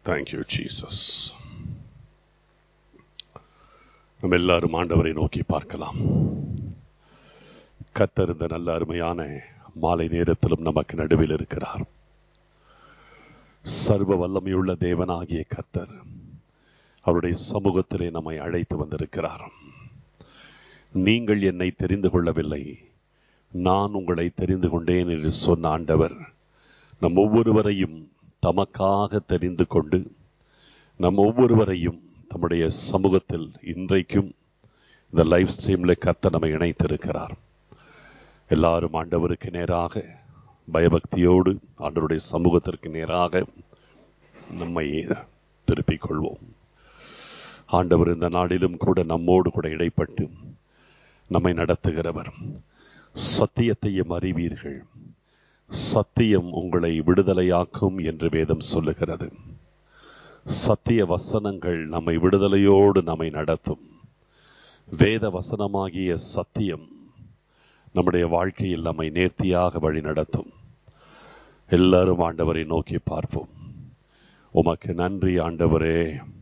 Thank you, Jesus. நம்ம எல்லாரும் ஆண்டவரை நோக்கி பார்க்கலாம் கத்தர் இந்த நல்ல அருமையான மாலை நேரத்திலும் நமக்கு நடுவில் இருக்கிறார் சர்வ வல்லமையுள்ள தேவனாகிய கத்தர் அவருடைய சமூகத்திலே நம்மை அழைத்து வந்திருக்கிறார் நீங்கள் என்னை தெரிந்து கொள்ளவில்லை நான் உங்களை தெரிந்து கொண்டேன் என்று சொன்ன ஆண்டவர் நம் ஒவ்வொருவரையும் தமக்காக தெரிந்து கொண்டு நம் ஒவ்வொருவரையும் தம்முடைய சமூகத்தில் இன்றைக்கும் இந்த லைவ் ஸ்ட்ரீம்ல கத்த நம்மை இணைத்திருக்கிறார் எல்லாரும் ஆண்டவருக்கு நேராக பயபக்தியோடு ஆண்டவருடைய சமூகத்திற்கு நேராக நம்மை திருப்பிக் கொள்வோம் ஆண்டவர் இந்த நாளிலும் கூட நம்மோடு கூட இடைப்பட்டு நம்மை நடத்துகிறவர் சத்தியத்தையும் அறிவீர்கள் சத்தியம் உங்களை விடுதலையாக்கும் என்று வேதம் சொல்லுகிறது சத்திய வசனங்கள் நம்மை விடுதலையோடு நம்மை நடத்தும் வேத வசனமாகிய சத்தியம் நம்முடைய வாழ்க்கையில் நம்மை நேர்த்தியாக வழி நடத்தும் எல்லாரும் ஆண்டவரை நோக்கி பார்ப்போம் உமக்கு நன்றி ஆண்டவரே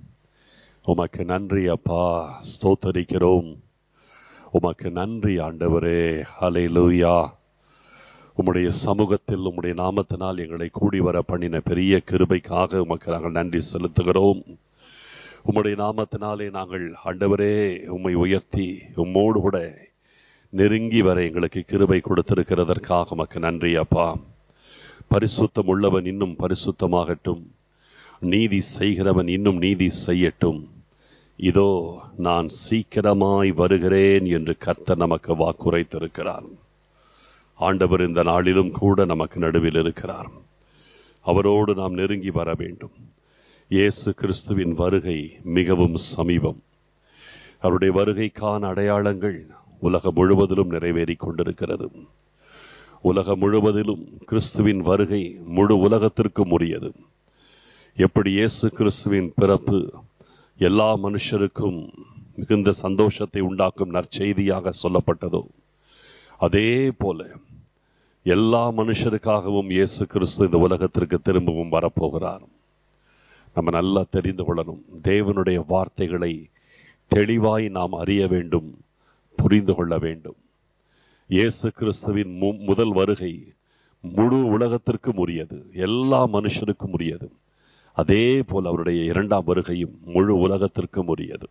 உமக்கு நன்றி அப்பா ஸ்தோத்தரிக்கிறோம் உமக்கு நன்றி ஆண்டவரே ஹலை லூயா உம்முடைய சமூகத்தில் உம்முடைய நாமத்தினால் எங்களை கூடி வர பண்ணின பெரிய கிருபைக்காக உமக்கு நாங்கள் நன்றி செலுத்துகிறோம் உம்முடைய நாமத்தினாலே நாங்கள் ஆண்டவரே உம்மை உயர்த்தி உம்மோடு கூட நெருங்கி வர எங்களுக்கு கிருபை கொடுத்திருக்கிறதற்காக உமக்கு நன்றி அப்பா பரிசுத்தம் உள்ளவன் இன்னும் பரிசுத்தமாகட்டும் நீதி செய்கிறவன் இன்னும் நீதி செய்யட்டும் இதோ நான் சீக்கிரமாய் வருகிறேன் என்று கர்த்தர் நமக்கு வாக்குரைத்திருக்கிறார் ஆண்டவர் இந்த நாளிலும் கூட நமக்கு நடுவில் இருக்கிறார் அவரோடு நாம் நெருங்கி வர வேண்டும் இயேசு கிறிஸ்துவின் வருகை மிகவும் சமீபம் அவருடைய வருகைக்கான அடையாளங்கள் உலகம் முழுவதிலும் நிறைவேறி கொண்டிருக்கிறது உலகம் முழுவதிலும் கிறிஸ்துவின் வருகை முழு உலகத்திற்கும் உரியது எப்படி இயேசு கிறிஸ்துவின் பிறப்பு எல்லா மனுஷருக்கும் மிகுந்த சந்தோஷத்தை உண்டாக்கும் நற்செய்தியாக சொல்லப்பட்டதோ அதே போல எல்லா மனுஷருக்காகவும் இயேசு கிறிஸ்து இந்த உலகத்திற்கு திரும்பவும் வரப்போகிறார் நம்ம நல்லா தெரிந்து கொள்ளணும் தேவனுடைய வார்த்தைகளை தெளிவாய் நாம் அறிய வேண்டும் புரிந்து கொள்ள வேண்டும் இயேசு கிறிஸ்துவின் முதல் வருகை முழு உலகத்திற்கும் உரியது எல்லா மனுஷருக்கும் உரியது அதே போல் அவருடைய இரண்டாம் வருகையும் முழு உலகத்திற்கும் உரியது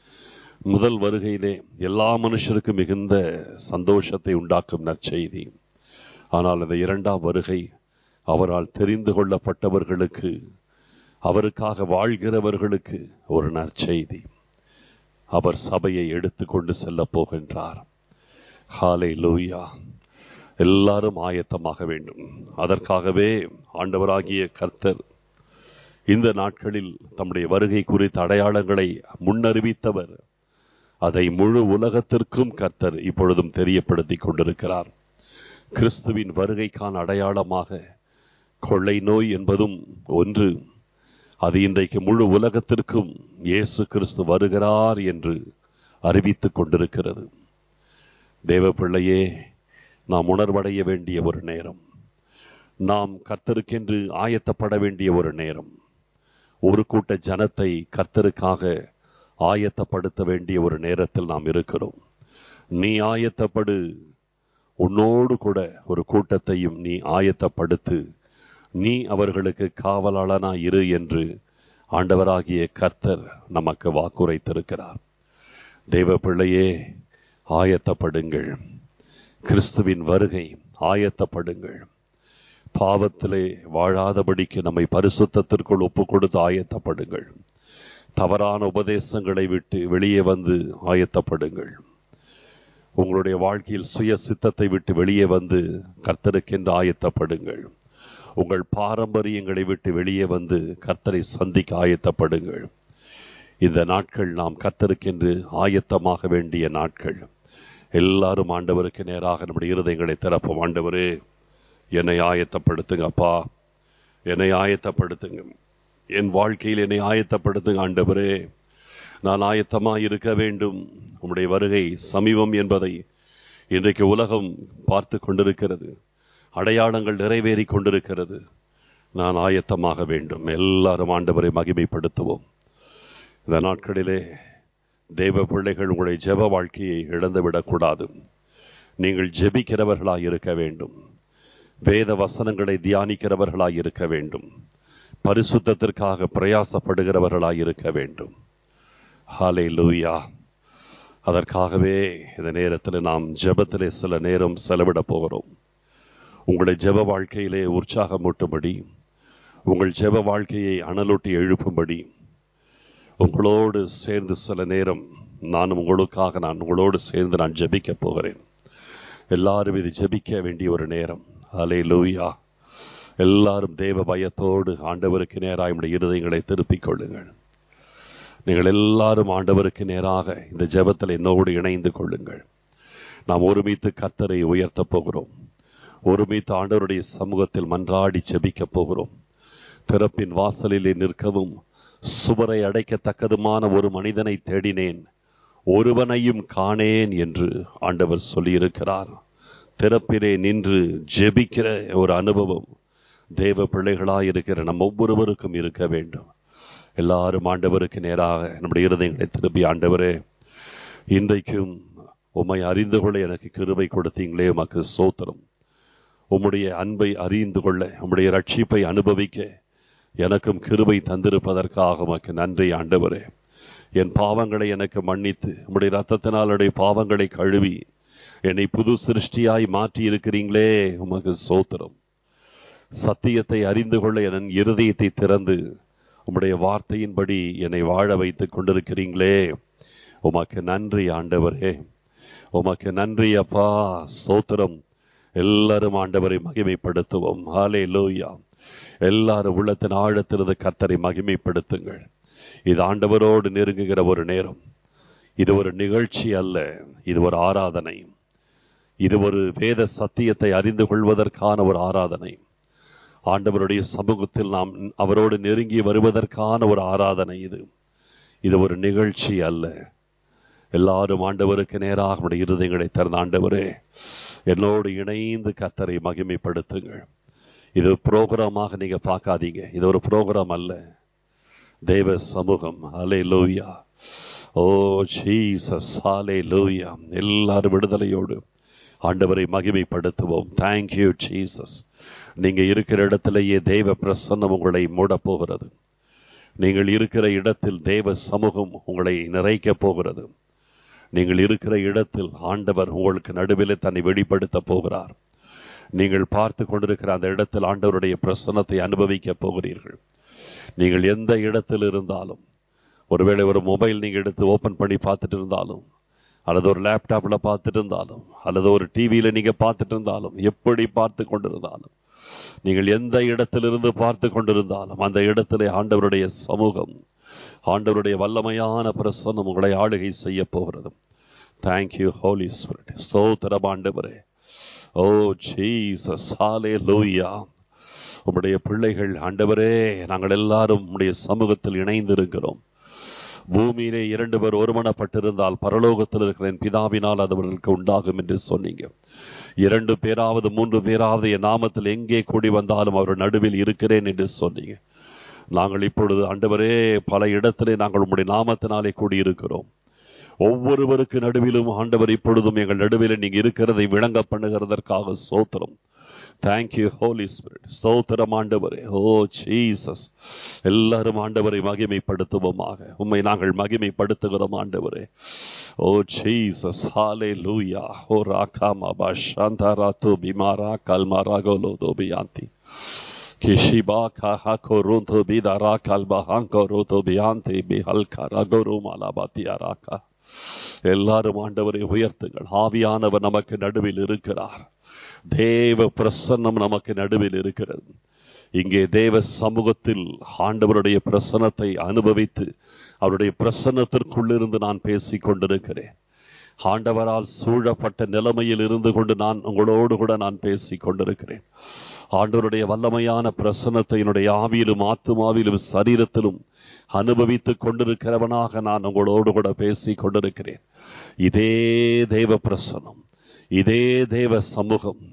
முதல் வருகையிலே எல்லா மனுஷருக்கும் மிகுந்த சந்தோஷத்தை உண்டாக்கும் நற்செய்தி ஆனால் அந்த இரண்டாம் வருகை அவரால் தெரிந்து கொள்ளப்பட்டவர்களுக்கு அவருக்காக வாழ்கிறவர்களுக்கு ஒரு நற்செய்தி அவர் சபையை எடுத்துக்கொண்டு செல்ல போகின்றார் ஹாலை லூயா எல்லாரும் ஆயத்தமாக வேண்டும் அதற்காகவே ஆண்டவராகிய கர்த்தர் இந்த நாட்களில் தம்முடைய வருகை குறித்த அடையாளங்களை முன்னறிவித்தவர் அதை முழு உலகத்திற்கும் கர்த்தர் இப்பொழுதும் தெரியப்படுத்தி கொண்டிருக்கிறார் கிறிஸ்துவின் வருகைக்கான அடையாளமாக கொள்ளை நோய் என்பதும் ஒன்று அது இன்றைக்கு முழு உலகத்திற்கும் இயேசு கிறிஸ்து வருகிறார் என்று அறிவித்துக் கொண்டிருக்கிறது தேவ பிள்ளையே நாம் உணர்வடைய வேண்டிய ஒரு நேரம் நாம் கர்த்தருக்கென்று ஆயத்தப்பட வேண்டிய ஒரு நேரம் ஒரு கூட்ட ஜனத்தை கர்த்தருக்காக ஆயத்தப்படுத்த வேண்டிய ஒரு நேரத்தில் நாம் இருக்கிறோம் நீ ஆயத்தப்படு உன்னோடு கூட ஒரு கூட்டத்தையும் நீ ஆயத்தப்படுத்து நீ அவர்களுக்கு காவலாளனா இரு என்று ஆண்டவராகிய கர்த்தர் நமக்கு வாக்குரைத்திருக்கிறார் தெய்வ பிள்ளையே ஆயத்தப்படுங்கள் கிறிஸ்துவின் வருகை ஆயத்தப்படுங்கள் பாவத்திலே வாழாதபடிக்கு நம்மை பரிசுத்தத்திற்குள் ஒப்பு கொடுத்து ஆயத்தப்படுங்கள் தவறான உபதேசங்களை விட்டு வெளியே வந்து ஆயத்தப்படுங்கள் உங்களுடைய வாழ்க்கையில் சுய சித்தத்தை விட்டு வெளியே வந்து கர்த்தருக்கென்று ஆயத்தப்படுங்கள் உங்கள் பாரம்பரியங்களை விட்டு வெளியே வந்து கர்த்தரை சந்திக்க ஆயத்தப்படுங்கள் இந்த நாட்கள் நாம் கர்த்தருக்கென்று ஆயத்தமாக வேண்டிய நாட்கள் எல்லாரும் ஆண்டவருக்கு நேராக நம்முடைய இருதயங்களை திறப்போம் ஆண்டவரே என்னை ஆயத்தப்படுத்துங்க அப்பா என்னை ஆயத்தப்படுத்துங்க என் வாழ்க்கையில் என்னை ஆயத்தப்படுத்துங்க ஆண்டவரே நான் ஆயத்தமாக இருக்க வேண்டும் உம்முடைய வருகை சமீபம் என்பதை இன்றைக்கு உலகம் பார்த்து கொண்டிருக்கிறது அடையாளங்கள் நிறைவேறி கொண்டிருக்கிறது நான் ஆயத்தமாக வேண்டும் எல்லாரும் ஆண்டவரை மகிமைப்படுத்துவோம் இந்த நாட்களிலே தெய்வ பிள்ளைகள் உங்களுடைய ஜெப வாழ்க்கையை இழந்துவிடக்கூடாது நீங்கள் ஜெபிக்கிறவர்களாய் இருக்க வேண்டும் வேத வசனங்களை தியானிக்கிறவர்களாய் இருக்க வேண்டும் பரிசுத்தத்திற்காக பிரயாசப்படுகிறவர்களாய் இருக்க வேண்டும் ஹாலே லூயா அதற்காகவே இந்த நேரத்தில் நாம் ஜெபத்திலே சில நேரம் செலவிட போகிறோம் உங்களை ஜெப வாழ்க்கையிலே உற்சாகமூட்டும்படி உங்கள் ஜெப வாழ்க்கையை அனலூட்டி எழுப்பும்படி உங்களோடு சேர்ந்து சில நேரம் நான் உங்களுக்காக நான் உங்களோடு சேர்ந்து நான் ஜெபிக்க போகிறேன் எல்லாரும் இது ஜெபிக்க வேண்டிய ஒரு நேரம் அலே லூயா எல்லாரும் தேவ பயத்தோடு ஆண்டவருக்கு நேராக நம்முடைய இருதயங்களை திருப்பிக் கொள்ளுங்கள் நீங்கள் எல்லாரும் ஆண்டவருக்கு நேராக இந்த ஜெபத்தில் என்னோடு இணைந்து கொள்ளுங்கள் நாம் ஒருமித்து கர்த்தரை உயர்த்தப் போகிறோம் ஒருமித்து ஆண்டவருடைய சமூகத்தில் மன்றாடி ஜெபிக்க போகிறோம் திறப்பின் வாசலிலே நிற்கவும் சுவரை அடைக்கத்தக்கதுமான ஒரு மனிதனை தேடினேன் ஒருவனையும் காணேன் என்று ஆண்டவர் சொல்லியிருக்கிறார் திறப்பிலே நின்று ஜெபிக்கிற ஒரு அனுபவம் தேவ பிள்ளைகளாய் இருக்கிற நம் ஒவ்வொருவருக்கும் இருக்க வேண்டும் எல்லாரும் ஆண்டவருக்கு நேராக நம்முடைய இருதயங்களை திருப்பி ஆண்டவரே இன்றைக்கும் உம்மை அறிந்து கொள்ள எனக்கு கிருபை கொடுத்தீங்களே உமக்கு சோத்திரம் உம்முடைய அன்பை அறிந்து கொள்ள உம்முடைய ரட்சிப்பை அனுபவிக்க எனக்கும் கிருபை தந்திருப்பதற்காக உமக்கு நன்றி ஆண்டவரே என் பாவங்களை எனக்கு மன்னித்து உம்முடைய ரத்தத்தினாலுடைய பாவங்களை கழுவி என்னை புது சிருஷ்டியாய் மாற்றி இருக்கிறீங்களே உமக்கு சோத்திரம் சத்தியத்தை அறிந்து கொள்ள என் இருதயத்தை திறந்து உம்முடைய வார்த்தையின்படி என்னை வாழ வைத்துக் கொண்டிருக்கிறீங்களே உமக்கு நன்றி ஆண்டவரே உமக்கு நன்றி அப்பா சோத்திரம் எல்லாரும் ஆண்டவரை மகிமைப்படுத்துவோம் ஹாலே லோயா எல்லாரும் உள்ளத்தின் ஆழத்திலிருந்து கத்தரை மகிமைப்படுத்துங்கள் இது ஆண்டவரோடு நெருங்குகிற ஒரு நேரம் இது ஒரு நிகழ்ச்சி அல்ல இது ஒரு ஆராதனை இது ஒரு வேத சத்தியத்தை அறிந்து கொள்வதற்கான ஒரு ஆராதனை ஆண்டவருடைய சமூகத்தில் நாம் அவரோடு நெருங்கி வருவதற்கான ஒரு ஆராதனை இது இது ஒரு நிகழ்ச்சி அல்ல எல்லாரும் ஆண்டவருக்கு நேராக நம்முடைய இருதயங்களை திறந்த ஆண்டவரே என்னோடு இணைந்து கத்தரை மகிமைப்படுத்துங்கள் இது புரோகிராமாக நீங்க பார்க்காதீங்க இது ஒரு புரோகிராம் அல்ல தெய்வ சமூகம் அலே லூயா ஓ ஜீசஸ் ஹாலே லூயா எல்லாரும் விடுதலையோடு ஆண்டவரை மகிமைப்படுத்துவோம் தேங்க்யூ ஜீசஸ் நீங்க இருக்கிற இடத்திலேயே தெய்வ பிரசன்னம் உங்களை மூடப் போகிறது நீங்கள் இருக்கிற இடத்தில் தெய்வ சமூகம் உங்களை நிறைக்க போகிறது நீங்கள் இருக்கிற இடத்தில் ஆண்டவர் உங்களுக்கு நடுவில் தன்னை வெளிப்படுத்த போகிறார் நீங்கள் பார்த்து கொண்டிருக்கிற அந்த இடத்தில் ஆண்டவருடைய பிரசன்னத்தை அனுபவிக்க போகிறீர்கள் நீங்கள் எந்த இடத்தில் இருந்தாலும் ஒருவேளை ஒரு மொபைல் நீங்க எடுத்து ஓபன் பண்ணி பார்த்துட்டு இருந்தாலும் அல்லது ஒரு லேப்டாப்ல பார்த்துட்டு இருந்தாலும் அல்லது ஒரு டிவியில நீங்க பார்த்துட்டு இருந்தாலும் எப்படி பார்த்து கொண்டிருந்தாலும் நீங்கள் எந்த இடத்திலிருந்து பார்த்து கொண்டிருந்தாலும் அந்த இடத்திலே ஆண்டவருடைய சமூகம் ஆண்டவருடைய வல்லமையான பிரசன்னம் உங்களை ஆளுகை செய்ய போகிறது தேங்க்யூ ஹோலி ஸ்பிரிட் ஸ்தோத்திரம் ஆண்டவரே ஓ ஜீசஸ் ஹாலே லூயா உம்முடைய பிள்ளைகள் ஆண்டவரே நாங்கள் எல்லாரும் உம்முடைய சமூகத்தில் இணைந்திருக்கிறோம் பூமியிலே இரண்டு பேர் ஒருமனப்பட்டிருந்தால் பரலோகத்தில் இருக்கிற என் பிதாவினால் அது அவர்களுக்கு உண்டாகும் என்று சொன்னீங்க இரண்டு பேராவது மூன்று பேராவது என் நாமத்தில் எங்கே கூடி வந்தாலும் அவர் நடுவில் இருக்கிறேன் என்று சொன்னீங்க நாங்கள் இப்பொழுது ஆண்டவரே பல இடத்திலே நாங்கள் உம்முடைய நாமத்தினாலே கூடியிருக்கிறோம் ஒவ்வொருவருக்கு நடுவிலும் ஆண்டவர் இப்பொழுதும் எங்கள் நடுவில் நீங்க இருக்கிறதை விளங்க பண்ணுகிறதற்காக சோத்திரம் தேங்க்யூ ஹோலி ஸ்பிரிட் சோத்திரம் ஆண்டவரே ஓ ஜீசஸ் எல்லாரும் ஆண்டவரை மகிமைப்படுத்துவோமாக உண்மை நாங்கள் மகிமைப்படுத்துகிறோம் ஆண்டவரே ஓ ஜீசஸ் ஹாலே லூயா ஓ ராகாமா பாஷாந்தாரா தோ பிமாரா கல்மாரா கோலோ தோ பியாந்தி Kishiba kahako runto bidara kalba hanko ruto biante bihalka ragoro malabati araka எல்லாரும் ஆண்டவரை உயர்த்துங்கள் ஆவியானவர் நமக்கு நடுவில் இருக்கிறார் தேவ பிரசன்னம் நமக்கு நடுவில் இருக்கிறது இங்கே தேவ சமூகத்தில் ஆண்டவருடைய பிரசன்னத்தை அனுபவித்து அவருடைய பிரசன்னத்திற்குள்ளிருந்து நான் பேசிக் கொண்டிருக்கிறேன் ஆண்டவரால் சூழப்பட்ட நிலைமையில் இருந்து கொண்டு நான் உங்களோடு கூட நான் பேசிக் கொண்டிருக்கிறேன் ஆண்டவருடைய வல்லமையான பிரசன்னத்தை என்னுடைய ஆவியிலும் ஆத்துமாவிலும் சரீரத்திலும் அனுபவித்துக் கொண்டிருக்கிறவனாக நான் உங்களோடு கூட பேசிக் கொண்டிருக்கிறேன் இதே தெய்வ பிரசனம் இதே தேவ சமூகம்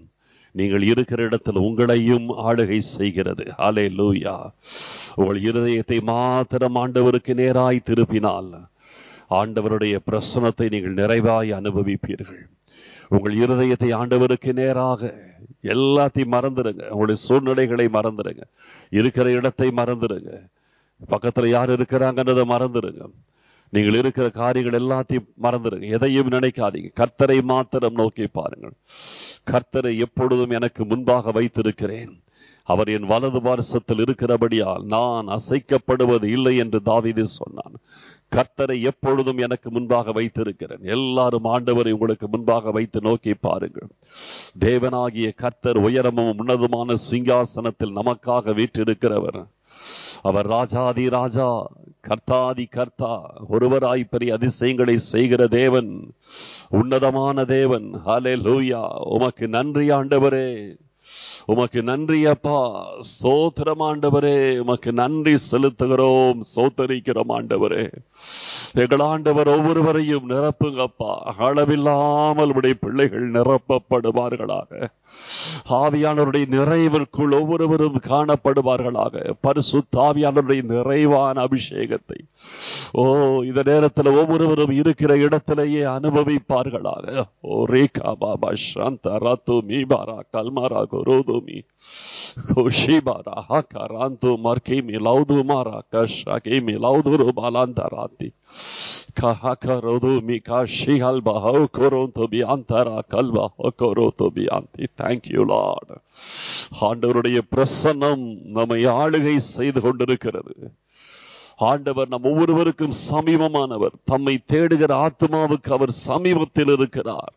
நீங்கள் இருக்கிற இடத்தில் உங்களையும் ஆளுகை செய்கிறது ஹாலே லூயா உங்கள் இருதயத்தை மாத்திரம் ஆண்டவருக்கு நேராய் திருப்பினால் ஆண்டவருடைய பிரசனத்தை நீங்கள் நிறைவாய் அனுபவிப்பீர்கள் உங்கள் இருதயத்தை ஆண்டவருக்கு நேராக எல்லாத்தையும் மறந்துடுங்க உங்களுடைய சூழ்நிலைகளை மறந்துடுங்க இருக்கிற இடத்தை மறந்துடுங்க பக்கத்துல யார் இருக்கிறாங்கன்றதை மறந்துடுங்க நீங்கள் இருக்கிற காரியங்கள் எல்லாத்தையும் மறந்துடுங்க எதையும் நினைக்காதீங்க கர்த்தரை மாத்திரம் நோக்கி பாருங்கள் கர்த்தரை எப்பொழுதும் எனக்கு முன்பாக வைத்திருக்கிறேன் அவர் என் வலது பாரசத்தில் இருக்கிறபடியால் நான் அசைக்கப்படுவது இல்லை என்று தாவீது சொன்னான் கர்த்தரை எப்பொழுதும் எனக்கு முன்பாக வைத்திருக்கிறேன் எல்லாரும் ஆண்டவரை உங்களுக்கு முன்பாக வைத்து நோக்கி பாருங்கள் தேவனாகிய கர்த்தர் உயரமும் உன்னதமான சிங்காசனத்தில் நமக்காக வீற்றிருக்கிறவர் அவர் ராஜாதி ராஜா கர்த்தாதி கர்த்தா ஒருவராய் பெரிய அதிசயங்களை செய்கிற தேவன் உன்னதமான தேவன் ஹலே லூயா உமக்கு நன்றி ஆண்டவரே உமக்கு நன்றி அப்பா சோத்திரம் ஆண்டவரே உமக்கு நன்றி செலுத்துகிறோம் சோத்தரிக்கிறோம் ஆண்டவரே எங்கள் ஆண்டவர் ஒவ்வொருவரையும் நிரப்புங்கப்பா அளவில்லாமல் உடைய பிள்ளைகள் நிரப்பப்படுவார்களாக ஆவியானவருடைய நிறைவிற்குள் ஒவ்வொருவரும் காணப்படுவார்களாக பரிசு தாவியானவருடைய நிறைவான அபிஷேகத்தை ஓ இந்த நேரத்தில் ஒவ்வொருவரும் இருக்கிற இடத்திலேயே அனுபவிப்பார்களாக ஓ Rekha Baba Shantha ராத்து மீபாரா கல்மாரா குரோதுமி கோஷிபாரா ஹாகாராந்து மர்கேமி லௌதுமாரா கஷாகேமி லௌதுரு பாலாந்தராத்தி kahakarodu mikashi halba hokoronto biantara kalba hokoroto bianti thank you lord ஆண்டவருடைய பிரசன்னம் நம்மை ஆளுகை செய்து கொண்டிருக்கிறது ஆண்டவர் நம் ஒவ்வொருவருக்கும் சமீபமானவர் தம்மை தேடுகிற ஆத்மாவுக்கு அவர் சமீபத்தில் இருக்கிறார்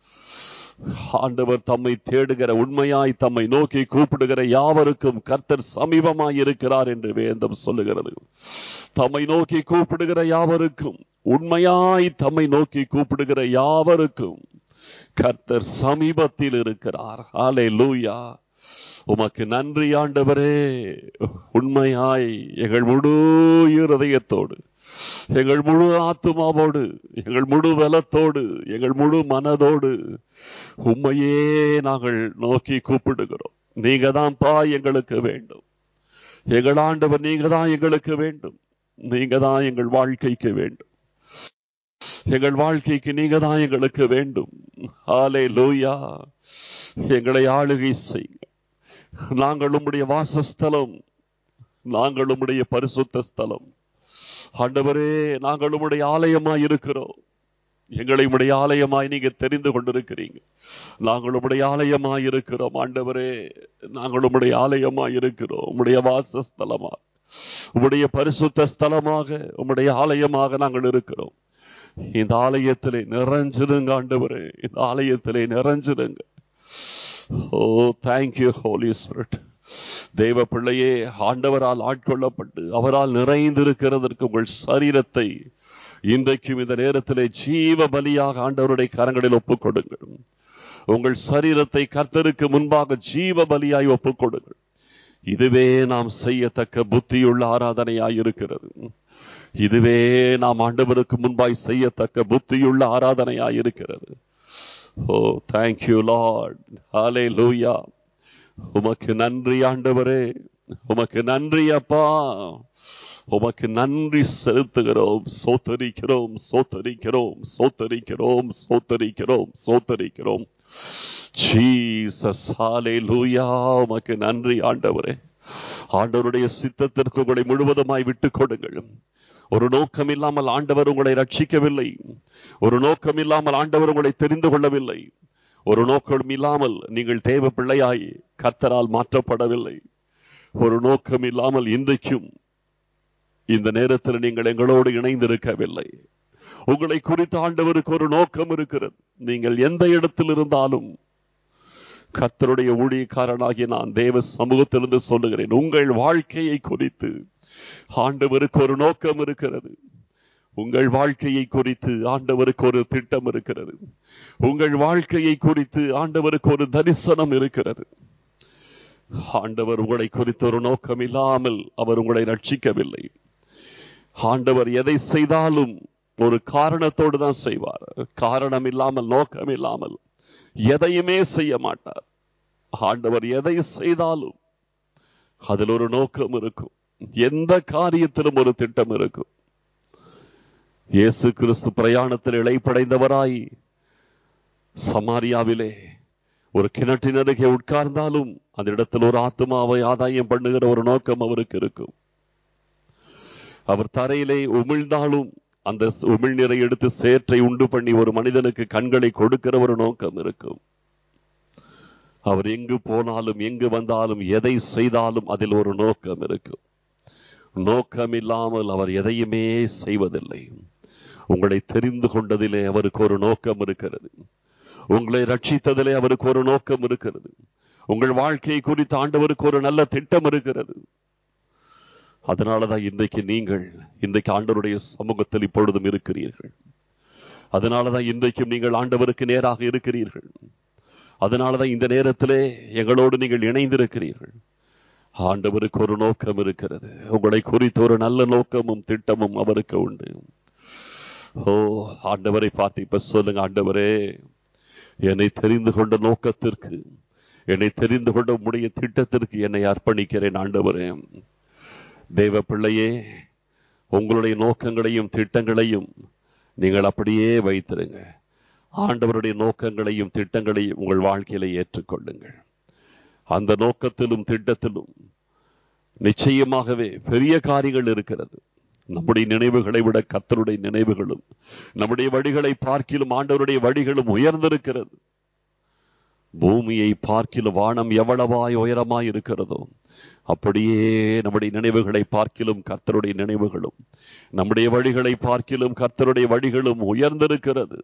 ஆண்டவர் தம்மை தேடுகிற உண்மையாய் தம்மை நோக்கி கூப்பிடுகிற யாவருக்கும் கர்த்தர் சமீபமாய் இருக்கிறார் என்று வேந்தம் சொல்லுகிறது தம்மை நோக்கி கூப்பிடுகிற யாவருக்கும் உண்மையாய் தம்மை நோக்கி கூப்பிடுகிற யாவருக்கும் கர்த்தர் சமீபத்தில் இருக்கிறார் ஆலே லூயா உமக்கு நன்றி ஆண்டவரே உண்மையாய் எங்கள் முழு இருதயத்தோடு எங்கள் முழு ஆத்துமாவோடு எங்கள் முழு பலத்தோடு எங்கள் முழு மனதோடு உண்மையே நாங்கள் நோக்கி கூப்பிடுகிறோம் நீங்க தான்ப்பா எங்களுக்கு வேண்டும் எங்கள் ஆண்டவர் நீங்க தான் எங்களுக்கு வேண்டும் நீங்க தான் எங்கள் வாழ்க்கைக்கு வேண்டும் எங்கள் வாழ்க்கைக்கு நீங்க தான் எங்களுக்கு வேண்டும் ஆலே லூயா எங்களை ஆளுகை செய்யுங்க நாங்கள் உம்முடைய வாசஸ்தலம் நாங்கள் உம்முடைய பரிசுத்த ஸ்தலம் ஆண்டவரே நாங்கள் உம்முடைய ஆலயமாய் இருக்கிறோம் எங்களை உடைய ஆலயமாய் நீங்க தெரிந்து கொண்டிருக்கிறீங்க நாங்கள் உடைய ஆலயமாய் இருக்கிறோம் ஆண்டவரே நாங்கள் உடைய ஆலயமாய் இருக்கிறோம் உம்முடைய வாசஸ்தலமா உம்முடைய பரிசுத்த ஸ்தலமாக உம்முடைய ஆலயமாக நாங்கள் இருக்கிறோம் இந்த ஆலயத்திலே நிறைஞ்சிருங்க ஆண்டவரே இந்த ஆலயத்திலே நிறைஞ்சிருங்க ஓ தேங்க்யூ ஹோலி ஸ்பிரிட் தெய்வ பிள்ளையே ஆண்டவரால் ஆட்கொள்ளப்பட்டு அவரால் நிறைந்திருக்கிறதற்கு உங்கள் சரீரத்தை இன்றைக்கும் இந்த நேரத்திலே ஜீவ பலியாக ஆண்டவருடைய கரங்களில் ஒப்புக் கொடுங்கள் உங்கள் சரீரத்தை கர்த்தருக்கு முன்பாக ஜீவ பலியாய் ஒப்புக் கொடுங்கள் இதுவே நாம் செய்யத்தக்க புத்தியுள்ள ஆராதனையாய் இருக்கிறது இதுவே நாம் ஆண்டவருக்கு முன்பாய் செய்யத்தக்க புத்தியுள்ள ஆராதனையாய் இருக்கிறது ஓ தேங்க்யூ லார்ட் ஹாலே லூயா உமக்கு நன்றி ஆண்டவரே உமக்கு நன்றி அப்பா உமக்கு நன்றி செலுத்துகிறோம் சோத்தரிக்கிறோம் சோத்தரிக்கிறோம் சோத்தரிக்கிறோம் சோத்தரிக்கிறோம் சோத்தரிக்கிறோம் ஜீசஸ் ஹாலே லூயா உமக்கு நன்றி ஆண்டவரே ஆண்டவருடைய சித்தத்திற்கு உங்களை முழுவதுமாய் விட்டுக் கொடுங்கள் ஒரு நோக்கம் இல்லாமல் ஆண்டவர் உங்களை ரட்சிக்கவில்லை ஒரு நோக்கம் இல்லாமல் ஆண்டவர் உங்களை தெரிந்து கொள்ளவில்லை ஒரு நோக்கம் இல்லாமல் நீங்கள் தேவ பிள்ளையாய் கர்த்தரால் மாற்றப்படவில்லை ஒரு நோக்கம் இல்லாமல் இன்றைக்கும் இந்த நேரத்தில் நீங்கள் எங்களோடு இணைந்திருக்கவில்லை உங்களை குறித்த ஆண்டவருக்கு ஒரு நோக்கம் இருக்கிறது நீங்கள் எந்த இடத்தில் இருந்தாலும் கர்த்தருடைய ஊழியக்காரனாகி நான் தேவ சமூகத்திலிருந்து சொல்லுகிறேன் உங்கள் வாழ்க்கையை குறித்து ஆண்டவருக்கு ஒரு நோக்கம் இருக்கிறது உங்கள் வாழ்க்கையை குறித்து ஆண்டவருக்கு ஒரு திட்டம் இருக்கிறது உங்கள் வாழ்க்கையை குறித்து ஆண்டவருக்கு ஒரு தரிசனம் இருக்கிறது ஆண்டவர் உங்களை குறித்து ஒரு நோக்கம் இல்லாமல் அவர் உங்களை ரட்சிக்கவில்லை ஆண்டவர் எதை செய்தாலும் ஒரு காரணத்தோடு தான் செய்வார் காரணம் இல்லாமல் நோக்கம் இல்லாமல் எதையுமே செய்ய மாட்டார் ஆண்டவர் எதை செய்தாலும் அதில் ஒரு நோக்கம் இருக்கும் எந்த காரியத்திலும் ஒரு திட்டம் இருக்கும் இயேசு கிறிஸ்து பிரயாணத்தில் இழைப்படைந்தவராய் சமாரியாவிலே ஒரு கிணற்றின் அருகே உட்கார்ந்தாலும் அந்த இடத்தில் ஒரு ஆத்மாவை ஆதாயம் பண்ணுகிற ஒரு நோக்கம் அவருக்கு இருக்கும் அவர் தரையிலே உமிழ்ந்தாலும் அந்த உமிழ்நீரை எடுத்து சேற்றை உண்டு பண்ணி ஒரு மனிதனுக்கு கண்களை கொடுக்கிற ஒரு நோக்கம் இருக்கும் அவர் எங்கு போனாலும் எங்கு வந்தாலும் எதை செய்தாலும் அதில் ஒரு நோக்கம் இருக்கும் நோக்கம் இல்லாமல் அவர் எதையுமே செய்வதில்லை உங்களை தெரிந்து கொண்டதிலே அவருக்கு ஒரு நோக்கம் இருக்கிறது உங்களை ரட்சித்ததிலே அவருக்கு ஒரு நோக்கம் இருக்கிறது உங்கள் வாழ்க்கையை குறித்து ஆண்டவருக்கு ஒரு நல்ல திட்டம் இருக்கிறது அதனாலதான் இன்றைக்கு நீங்கள் இன்றைக்கு ஆண்டவருடைய சமூகத்தில் இப்பொழுதும் இருக்கிறீர்கள் அதனாலதான் இன்றைக்கும் நீங்கள் ஆண்டவருக்கு நேராக இருக்கிறீர்கள் அதனாலதான் இந்த நேரத்திலே எங்களோடு நீங்கள் இணைந்திருக்கிறீர்கள் ஆண்டவருக்கு ஒரு நோக்கம் இருக்கிறது உங்களை குறித்து ஒரு நல்ல நோக்கமும் திட்டமும் அவருக்கு உண்டு ஓ ஆண்டவரை பார்த்து இப்ப சொல்லுங்க ஆண்டவரே என்னை தெரிந்து கொண்ட நோக்கத்திற்கு என்னை தெரிந்து கொண்ட உடைய திட்டத்திற்கு என்னை அர்ப்பணிக்கிறேன் ஆண்டவரே தேவ பிள்ளையே உங்களுடைய நோக்கங்களையும் திட்டங்களையும் நீங்கள் அப்படியே வைத்திருங்க ஆண்டவருடைய நோக்கங்களையும் திட்டங்களையும் உங்கள் வாழ்க்கையில ஏற்றுக்கொள்ளுங்கள் அந்த நோக்கத்திலும் திட்டத்திலும் நிச்சயமாகவே பெரிய காரியங்கள் இருக்கிறது நம்முடைய நினைவுகளை விட கத்தருடைய நினைவுகளும் நம்முடைய வழிகளை பார்க்கிலும் ஆண்டவருடைய வழிகளும் உயர்ந்திருக்கிறது பூமியை பார்க்கிலும் வானம் எவ்வளவாய் உயரமாய் இருக்கிறதோ அப்படியே நம்முடைய நினைவுகளை பார்க்கிலும் கர்த்தருடைய நினைவுகளும் நம்முடைய வழிகளை பார்க்கிலும் கர்த்தருடைய வழிகளும் உயர்ந்திருக்கிறது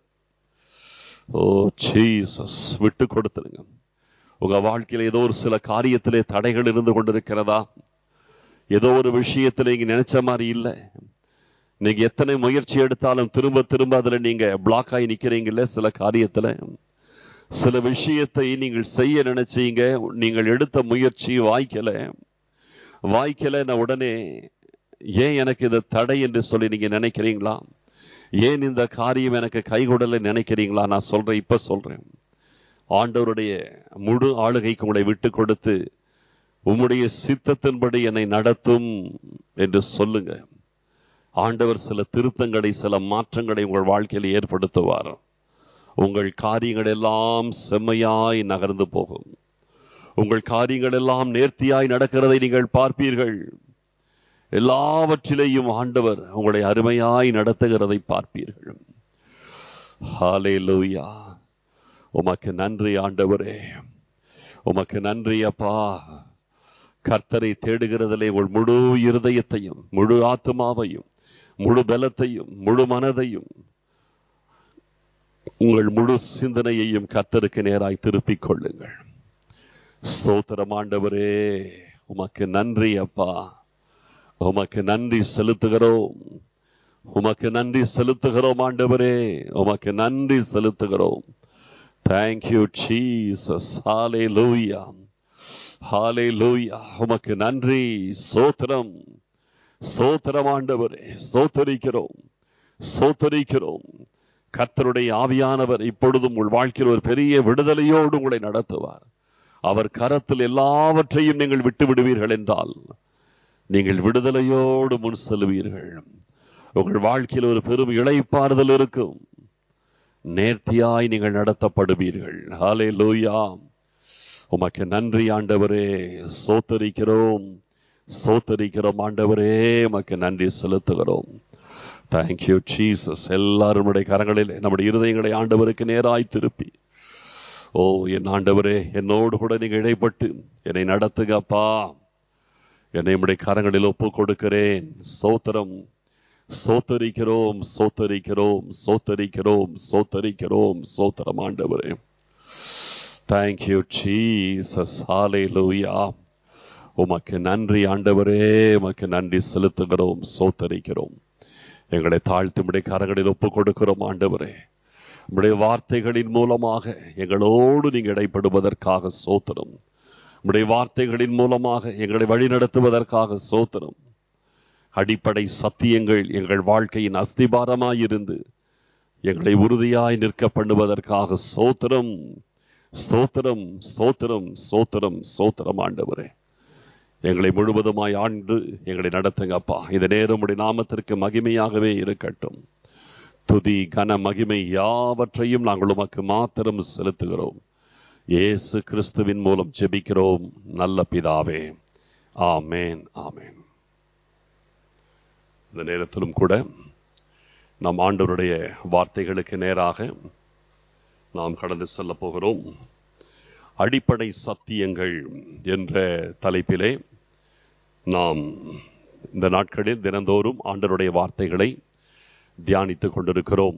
ஓ ஜீசஸ் விட்டு கொடுத்துருங்க உங்க வாழ்க்கையில ஏதோ ஒரு சில காரியத்திலே தடைகள் இருந்து கொண்டிருக்கிறதா ஏதோ ஒரு விஷயத்துல நீங்க நினைச்ச மாதிரி இல்லை நீங்க எத்தனை முயற்சி எடுத்தாலும் திரும்ப திரும்ப அதுல நீங்க பிளாக் ஆகி நிக்கிறீங்கல்ல சில காரியத்துல சில விஷயத்தை நீங்கள் செய்ய நினைச்சீங்க நீங்கள் எடுத்த முயற்சி வாய்க்கல வாய்க்கல நான் உடனே ஏன் எனக்கு இது தடை என்று சொல்லி நீங்க நினைக்கிறீங்களா ஏன் இந்த காரியம் எனக்கு கைகூடல நினைக்கிறீங்களா நான் சொல்றேன் இப்ப சொல்றேன் ஆண்டவருடைய முழு ஆளுகைக்கு உங்களை விட்டு கொடுத்து உம்முடைய சித்தத்தின்படி என்னை நடத்தும் என்று சொல்லுங்க ஆண்டவர் சில திருத்தங்களை சில மாற்றங்களை உங்கள் வாழ்க்கையில் ஏற்படுத்துவார் உங்கள் காரியங்கள் எல்லாம் செம்மையாய் நகர்ந்து போகும் உங்கள் காரியங்கள் எல்லாம் நேர்த்தியாய் நடக்கிறதை நீங்கள் பார்ப்பீர்கள் எல்லாவற்றிலேயும் ஆண்டவர் உங்களை அருமையாய் நடத்துகிறதை பார்ப்பீர்கள் ஹாலே லூயா உமக்கு நன்றி ஆண்டவரே உமக்கு நன்றி அப்பா கர்த்தரை தேடுகிறதிலே உங்கள் முழு இருதயத்தையும் முழு ஆத்மாவையும் முழு பலத்தையும் முழு மனதையும் உங்கள் முழு சிந்தனையையும் கர்த்தருக்கு நேராய் திருப்பிக் கொள்ளுங்கள் ஸ்தோத்திரம் ஆண்டவரே உமக்கு நன்றி அப்பா உமக்கு நன்றி செலுத்துகிறோம் உமக்கு நன்றி செலுத்துகிறோம் ஆண்டவரே உமக்கு நன்றி செலுத்துகிறோம் தேங்க்யூ ஜீசஸ் ஹாலே லூயா ஹாலே லூயா உமக்கு நன்றி சோத்திரம் சோத்திரம் ஆண்டவரே சோத்தரிக்கிறோம் சோத்தரிக்கிறோம் கர்த்தருடைய ஆவியானவர் இப்பொழுதும் உங்கள் வாழ்க்கையில் ஒரு பெரிய விடுதலையோடு உங்களை நடத்துவார் அவர் கரத்தில் எல்லாவற்றையும் நீங்கள் விட்டு விடுவீர்கள் என்றால் நீங்கள் விடுதலையோடு முன் செல்வீர்கள் உங்கள் வாழ்க்கையில் ஒரு பெரும் இழைப்பாறுதல் இருக்கும் நேர்த்தியாய் நீங்கள் நடத்தப்படுவீர்கள் ஹாலே லூயா உமக்கு நன்றி ஆண்டவரே சோத்தரிக்கிறோம் சோத்தரிக்கிறோம் ஆண்டவரே உமக்கு நன்றி செலுத்துகிறோம் தேங்க்யூ ஜீசஸ் எல்லாரும் நம்முடைய கரங்களில் நம்முடைய இருதயங்களை ஆண்டவருக்கு நேராய் திருப்பி ஓ என் ஆண்டவரே என்னோடு கூட நீங்க இடைப்பட்டு என்னை நடத்துகப்பா என்னை நம்முடைய கரங்களில் ஒப்பு கொடுக்கிறேன் சோத்திரம் சோத்தரிக்கிறோம் சோத்தரிக்கிறோம் சோத்தரிக்கிறோம் சோத்தரிக்கிறோம் சோத்திரம் ஆண்டவரே தேங்க்யூ ஜீசஸ் ஹalleluya உமக்கு நன்றி ஆண்டவரே உமக்கு நன்றி செலுத்துகிறோம் சோத்தரிக்கிறோம் எங்களை தாழ்த்து உடைய கரங்களில் ஒப்பு கொடுக்கிறோம் ஆண்டவரே உடைய வார்த்தைகளின் மூலமாக எங்களோடு நீங்க இடைப்படுவதற்காக சோத்திரம் உடைய வார்த்தைகளின் மூலமாக எங்களை வழிநடத்துவதற்காக சோத்திரம் அடிப்படை சத்தியங்கள் எங்கள் வாழ்க்கையின் அஸ்திபாரமாயிருந்து எங்களை உறுதியாய் நிற்க பண்ணுவதற்காக சோத்திரம் ஸ்தோத்திரம் ஸ்தோத்திரம் ஸ்தோத்திரம் ஸ்தோத்திரம் ஆண்டவரே எங்களை முழுவதுமாய் ஆண்டு எங்களை நடத்துங்க அப்பா இந்த நேரம் உடைய நாமத்திற்கு மகிமையாகவே இருக்கட்டும் துதி கன மகிமை யாவற்றையும் நாங்கள் உமக்கு மாத்திரம் செலுத்துகிறோம் இயேசு கிறிஸ்துவின் மூலம் ஜெபிக்கிறோம் நல்ல பிதாவே ஆமேன் ஆமேன் இந்த நேரத்திலும் கூட நம் ஆண்டவருடைய வார்த்தைகளுக்கு நேராக நாம் கடந்து செல்ல போகிறோம் அடிப்படை சத்தியங்கள் என்ற தலைப்பிலே நாம் இந்த நாட்களில் தினந்தோறும் ஆண்டருடைய வார்த்தைகளை தியானித்துக் கொண்டிருக்கிறோம்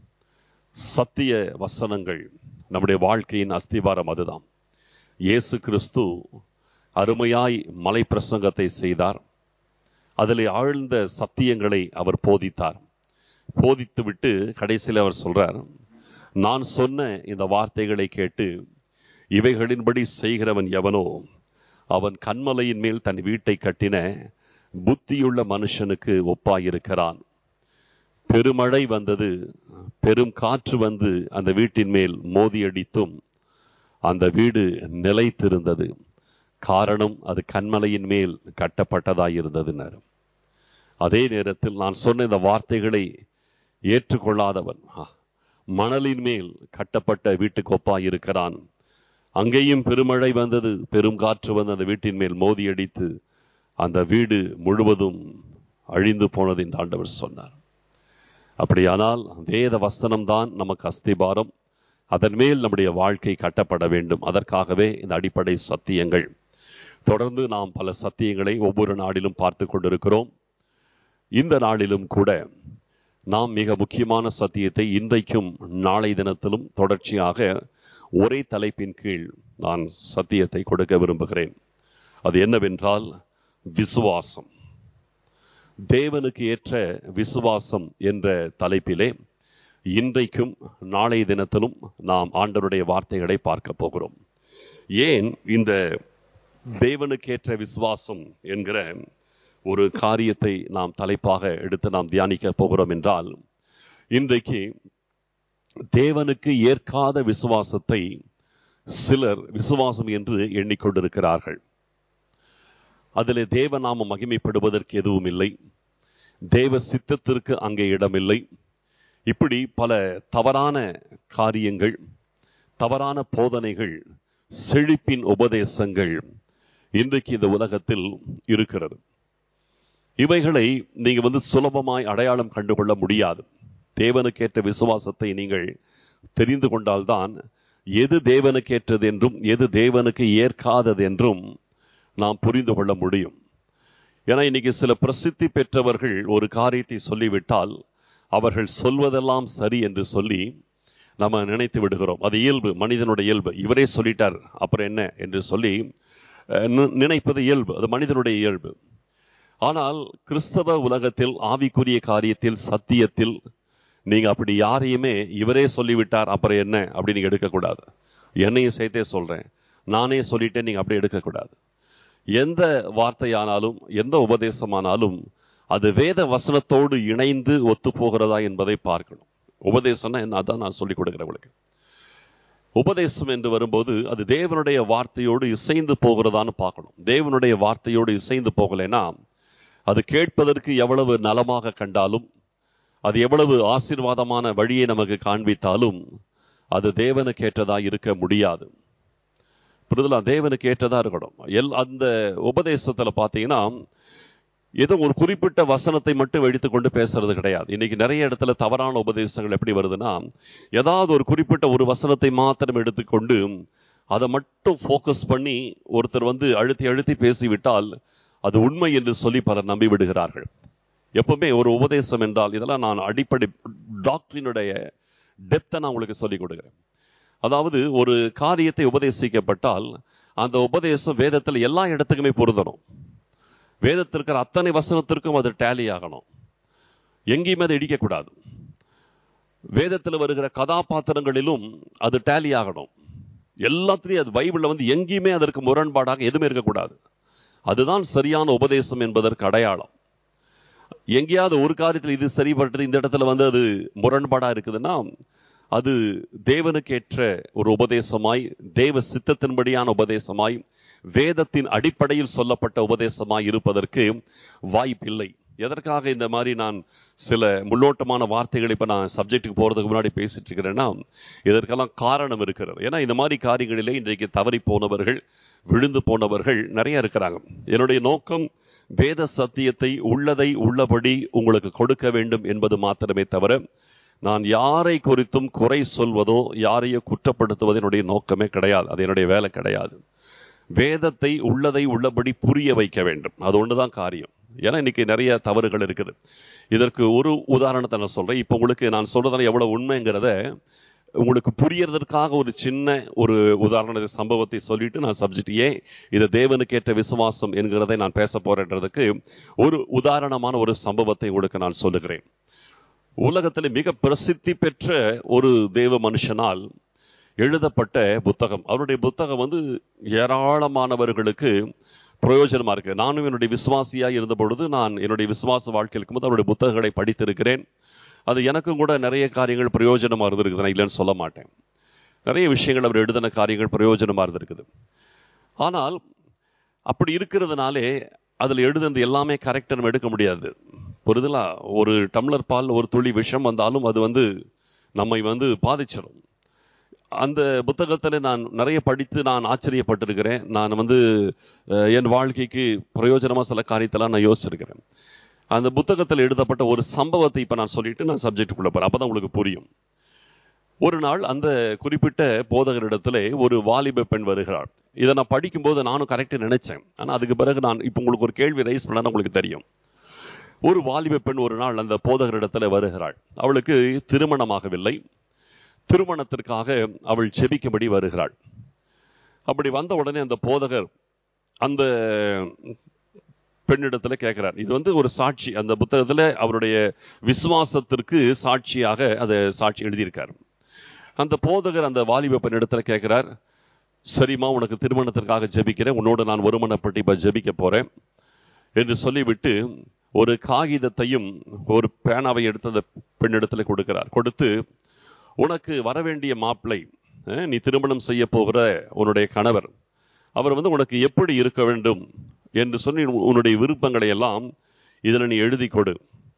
சத்திய வசனங்கள் நம்முடைய வாழ்க்கையின் அஸ்திவாரம் அதுதான் இயேசு கிறிஸ்து அருமையாய் மலை பிரசங்கத்தை செய்தார் அதில் ஆழ்ந்த சத்தியங்களை அவர் போதித்தார் போதித்துவிட்டு கடைசியில் அவர் சொல்றார் நான் சொன்ன இந்த வார்த்தைகளை கேட்டு இவைகளின்படி செய்கிறவன் எவனோ அவன் கண்மலையின் மேல் தன் வீட்டை கட்டின புத்தியுள்ள மனுஷனுக்கு ஒப்பாயிருக்கிறான் பெருமழை வந்தது பெரும் காற்று வந்து அந்த வீட்டின் மேல் மோதியடித்தும் அந்த வீடு நிலைத்திருந்தது காரணம் அது கண்மலையின் மேல் கட்டப்பட்டதாயிருந்ததுனர் அதே நேரத்தில் நான் சொன்ன இந்த வார்த்தைகளை ஏற்றுக்கொள்ளாதவன் மணலின் மேல் கட்டப்பட்ட வீட்டுக்கு ஒப்பாயிருக்கிறான் அங்கேயும் பெருமழை வந்தது பெரும் காற்று வந்து அந்த வீட்டின் மேல் மோதியடித்து அந்த வீடு முழுவதும் அழிந்து போனது என்று ஆண்டவர் சொன்னார் அப்படியானால் வேத வசனம் தான் நமக்கு அஸ்திபாரம் அதன் மேல் நம்முடைய வாழ்க்கை கட்டப்பட வேண்டும் அதற்காகவே இந்த அடிப்படை சத்தியங்கள் தொடர்ந்து நாம் பல சத்தியங்களை ஒவ்வொரு நாளிலும் பார்த்து கொண்டிருக்கிறோம் இந்த நாளிலும் கூட நாம் மிக முக்கியமான சத்தியத்தை இன்றைக்கும் நாளை தினத்திலும் தொடர்ச்சியாக ஒரே தலைப்பின் கீழ் நான் சத்தியத்தை கொடுக்க விரும்புகிறேன் அது என்னவென்றால் விசுவாசம் தேவனுக்கு ஏற்ற விசுவாசம் என்ற தலைப்பிலே இன்றைக்கும் நாளை தினத்திலும் நாம் ஆண்டருடைய வார்த்தைகளை பார்க்க போகிறோம் ஏன் இந்த தேவனுக்கேற்ற விசுவாசம் என்கிற ஒரு காரியத்தை நாம் தலைப்பாக எடுத்து நாம் தியானிக்க போகிறோம் என்றால் இன்றைக்கு தேவனுக்கு ஏற்காத விசுவாசத்தை சிலர் விசுவாசம் என்று எண்ணிக்கொண்டிருக்கிறார்கள் அதில் தேவ நாம மகிமைப்படுவதற்கு எதுவும் இல்லை தேவ சித்தத்திற்கு அங்கே இடமில்லை இப்படி பல தவறான காரியங்கள் தவறான போதனைகள் செழிப்பின் உபதேசங்கள் இன்றைக்கு இந்த உலகத்தில் இருக்கிறது இவைகளை நீங்க வந்து சுலபமாய் அடையாளம் கண்டுகொள்ள முடியாது தேவனுக்கேற்ற விசுவாசத்தை நீங்கள் தெரிந்து கொண்டால்தான் எது தேவனுக்கேற்றது என்றும் எது தேவனுக்கு ஏற்காதது என்றும் நாம் புரிந்து கொள்ள முடியும் ஏன்னா இன்னைக்கு சில பிரசித்தி பெற்றவர்கள் ஒரு காரியத்தை சொல்லிவிட்டால் அவர்கள் சொல்வதெல்லாம் சரி என்று சொல்லி நம்ம நினைத்து விடுகிறோம் அது இயல்பு மனிதனுடைய இயல்பு இவரே சொல்லிட்டார் அப்புறம் என்ன என்று சொல்லி நினைப்பது இயல்பு அது மனிதனுடைய இயல்பு ஆனால் கிறிஸ்தவ உலகத்தில் ஆவிக்குரிய காரியத்தில் சத்தியத்தில் நீங்க அப்படி யாரையுமே இவரே சொல்லிவிட்டார் அப்புறம் என்ன அப்படி நீங்க எடுக்கக்கூடாது என்னையும் சேர்த்தே சொல்றேன் நானே சொல்லிட்டேன் நீங்க அப்படி எடுக்கக்கூடாது எந்த வார்த்தையானாலும் எந்த உபதேசமானாலும் அது வேத வசனத்தோடு இணைந்து ஒத்து போகிறதா என்பதை பார்க்கணும் உபதேசம்னா என்ன அதான் நான் சொல்லிக் கொடுக்குறேன் உங்களுக்கு உபதேசம் என்று வரும்போது அது தேவனுடைய வார்த்தையோடு இசைந்து போகிறதான்னு பார்க்கணும் தேவனுடைய வார்த்தையோடு இசைந்து போகலைன்னா அது கேட்பதற்கு எவ்வளவு நலமாக கண்டாலும் அது எவ்வளவு ஆசீர்வாதமான வழியை நமக்கு காண்பித்தாலும் அது தேவனுக்கு ஏற்றதா இருக்க முடியாது புரிதலா தேவனுக்கு ஏற்றதா இருக்கணும் எல் அந்த உபதேசத்துல பாத்தீங்கன்னா ஏதோ ஒரு குறிப்பிட்ட வசனத்தை மட்டும் எடுத்துக்கொண்டு பேசுறது கிடையாது இன்னைக்கு நிறைய இடத்துல தவறான உபதேசங்கள் எப்படி வருதுன்னா ஏதாவது ஒரு குறிப்பிட்ட ஒரு வசனத்தை மாத்திரம் எடுத்துக்கொண்டு அதை மட்டும் ஃபோக்கஸ் பண்ணி ஒருத்தர் வந்து அழுத்தி அழுத்தி பேசிவிட்டால் அது உண்மை என்று சொல்லி பலர் நம்பி விடுகிறார்கள் எப்பவுமே ஒரு உபதேசம் என்றால் இதெல்லாம் நான் அடிப்படை டாக்டரினுடைய டெப்த்தை நான் உங்களுக்கு சொல்லிக் கொடுக்குறேன் அதாவது ஒரு காரியத்தை உபதேசிக்கப்பட்டால் அந்த உபதேசம் வேதத்தில் எல்லா இடத்துக்குமே பொருந்தணும் வேதத்தில் இருக்கிற அத்தனை வசனத்திற்கும் அது டேலி ஆகணும் எங்கேயுமே அதை இடிக்கக்கூடாது வேதத்தில் வருகிற கதாபாத்திரங்களிலும் அது டேலி ஆகணும் எல்லாத்துலேயும் அது பைபிளில் வந்து எங்கேயுமே அதற்கு முரண்பாடாக எதுவுமே இருக்கக்கூடாது அதுதான் சரியான உபதேசம் என்பதற்கு அடையாளம் எங்கேயாவது ஒரு காரியத்தில் இது சரிபட்டது இந்த இடத்துல வந்து அது முரண்பாடா இருக்குதுன்னா அது தேவனுக்கேற்ற ஒரு உபதேசமாய் தேவ சித்தத்தின்படியான உபதேசமாய் வேதத்தின் அடிப்படையில் சொல்லப்பட்ட உபதேசமாய் இருப்பதற்கு வாய்ப்பில்லை எதற்காக இந்த மாதிரி நான் சில முன்னோட்டமான வார்த்தைகள் இப்ப நான் சப்ஜெக்ட்டுக்கு போறதுக்கு முன்னாடி பேசிட்டு இருக்கிறேன்னா இதற்கெல்லாம் காரணம் இருக்கிறது ஏன்னா இந்த மாதிரி காரியங்களிலே இன்றைக்கு தவறி போனவர்கள் விழுந்து போனவர்கள் நிறைய இருக்கிறாங்க என்னுடைய நோக்கம் வேத சத்தியத்தை உள்ளதை உள்ளபடி உங்களுக்கு கொடுக்க வேண்டும் என்பது மாத்திரமே தவிர நான் யாரை குறித்தும் குறை சொல்வதோ யாரையோ குற்றப்படுத்துவதோ என்னுடைய நோக்கமே கிடையாது அது என்னுடைய வேலை கிடையாது வேதத்தை உள்ளதை உள்ளபடி புரிய வைக்க வேண்டும் அது ஒண்ணுதான் காரியம் ஏன்னா இன்னைக்கு நிறைய தவறுகள் இருக்குது இதற்கு ஒரு உதாரணத்தை நான் சொல்றேன் இப்போ உங்களுக்கு நான் சொல்றதால எவ்வளவு உண்மைங்கிறத உங்களுக்கு புரியறதற்காக ஒரு சின்ன ஒரு உதாரண சம்பவத்தை சொல்லிட்டு நான் சப்ஜெக்ட் ஏன் இதை தேவனுக்கேற்ற விசுவாசம் என்கிறதை நான் பேச போறேன்றதுக்கு ஒரு உதாரணமான ஒரு சம்பவத்தை உங்களுக்கு நான் சொல்லுகிறேன் உலகத்தில் மிக பிரசித்தி பெற்ற ஒரு தேவ மனுஷனால் எழுதப்பட்ட புத்தகம் அவருடைய புத்தகம் வந்து ஏராளமானவர்களுக்கு பிரயோஜனமா இருக்கு நானும் என்னுடைய விசுவாசியா இருந்த பொழுது நான் என்னுடைய விசுவாச வாழ்க்கையில் இருக்கும்போது அவருடைய புத்தகங்களை படித்திருக்கிறேன் அது எனக்கும் கூட நிறைய காரியங்கள் பிரயோஜனமா இருந்திருக்குது நான் இல்லைன்னு சொல்ல மாட்டேன் நிறைய விஷயங்கள் அவர் எழுதின காரியங்கள் பிரயோஜனமா இருந்திருக்குது ஆனால் அப்படி இருக்கிறதுனாலே அதுல எழுதுனது எல்லாமே கரெக்டா நம்ம எடுக்க முடியாது புரிதலா ஒரு டம்ளர் பால் ஒரு துளி விஷம் வந்தாலும் அது வந்து நம்மை வந்து பாதிச்சிடும் அந்த புத்தகத்துல நான் நிறைய படித்து நான் ஆச்சரியப்பட்டிருக்கிறேன் நான் வந்து அஹ், என் வாழ்க்கைக்கு பிரயோஜனமா சில காரியத்தெல்லாம் நான் யோசிச்சிருக்கிறேன் அந்த புத்தகத்தில் எழுதப்பட்ட ஒரு சம்பவத்தை இப்ப நான் சொல்லிட்டு நான் சப்ஜெக்டுக்குள்ள போறேன் அப்பதான் உங்களுக்கு புரியும் ஒரு நாள் அந்த குறிப்பிட்ட போதகரிடத்துல ஒரு வாலிப பெண் வருகிறாள் இதை நான் படிக்கும்போது நானும் கரெக்டா நினைச்சேன் ஆனா அதுக்கு பிறகு நான் இப்ப உங்களுக்கு ஒரு கேள்வி ரைஸ் பண்ணா உங்களுக்கு தெரியும் ஒரு வாலிப பெண் ஒரு நாள் அந்த போதகரிடத்துல வருகிறாள் அவளுக்கு திருமணமாகவில்லை திருமணத்திற்காக அவள் செபிக்கும்படி வருகிறாள் அப்படி வந்த உடனே அந்த போதகர் அந்த பெண்ணிடத்துல கேட்கிறார் இது வந்து ஒரு சாட்சி அந்த புத்தகத்துல அவருடைய விசுவாசத்திற்கு சாட்சியாக அதை சாட்சி எழுதியிருக்கார் அந்த போதகர் அந்த வாலிப பெண்ணிடத்துல கேட்கிறார் சரிம்மா உனக்கு திருமணத்திற்காக ஜெபிக்கிறேன் உன்னோடு நான் ஒருமனப்பட்டு இப்ப ஜெபிக்க போறேன் என்று சொல்லிவிட்டு ஒரு காகிதத்தையும் ஒரு பேனாவை எடுத்து அந்த பெண்ணிடத்துல கொடுக்கிறார் கொடுத்து உனக்கு வரவேண்டிய மாப்பிள்ளை அஹ், நீ திருமணம் செய்ய போகிற உன்னுடைய கணவர் அவர் வந்து உனக்கு எப்படி இருக்க வேண்டும் என்று சொல்லி உன்னுடைய விருப்பங்களை எல்லாம் இதில் நீ எழுதி கொடு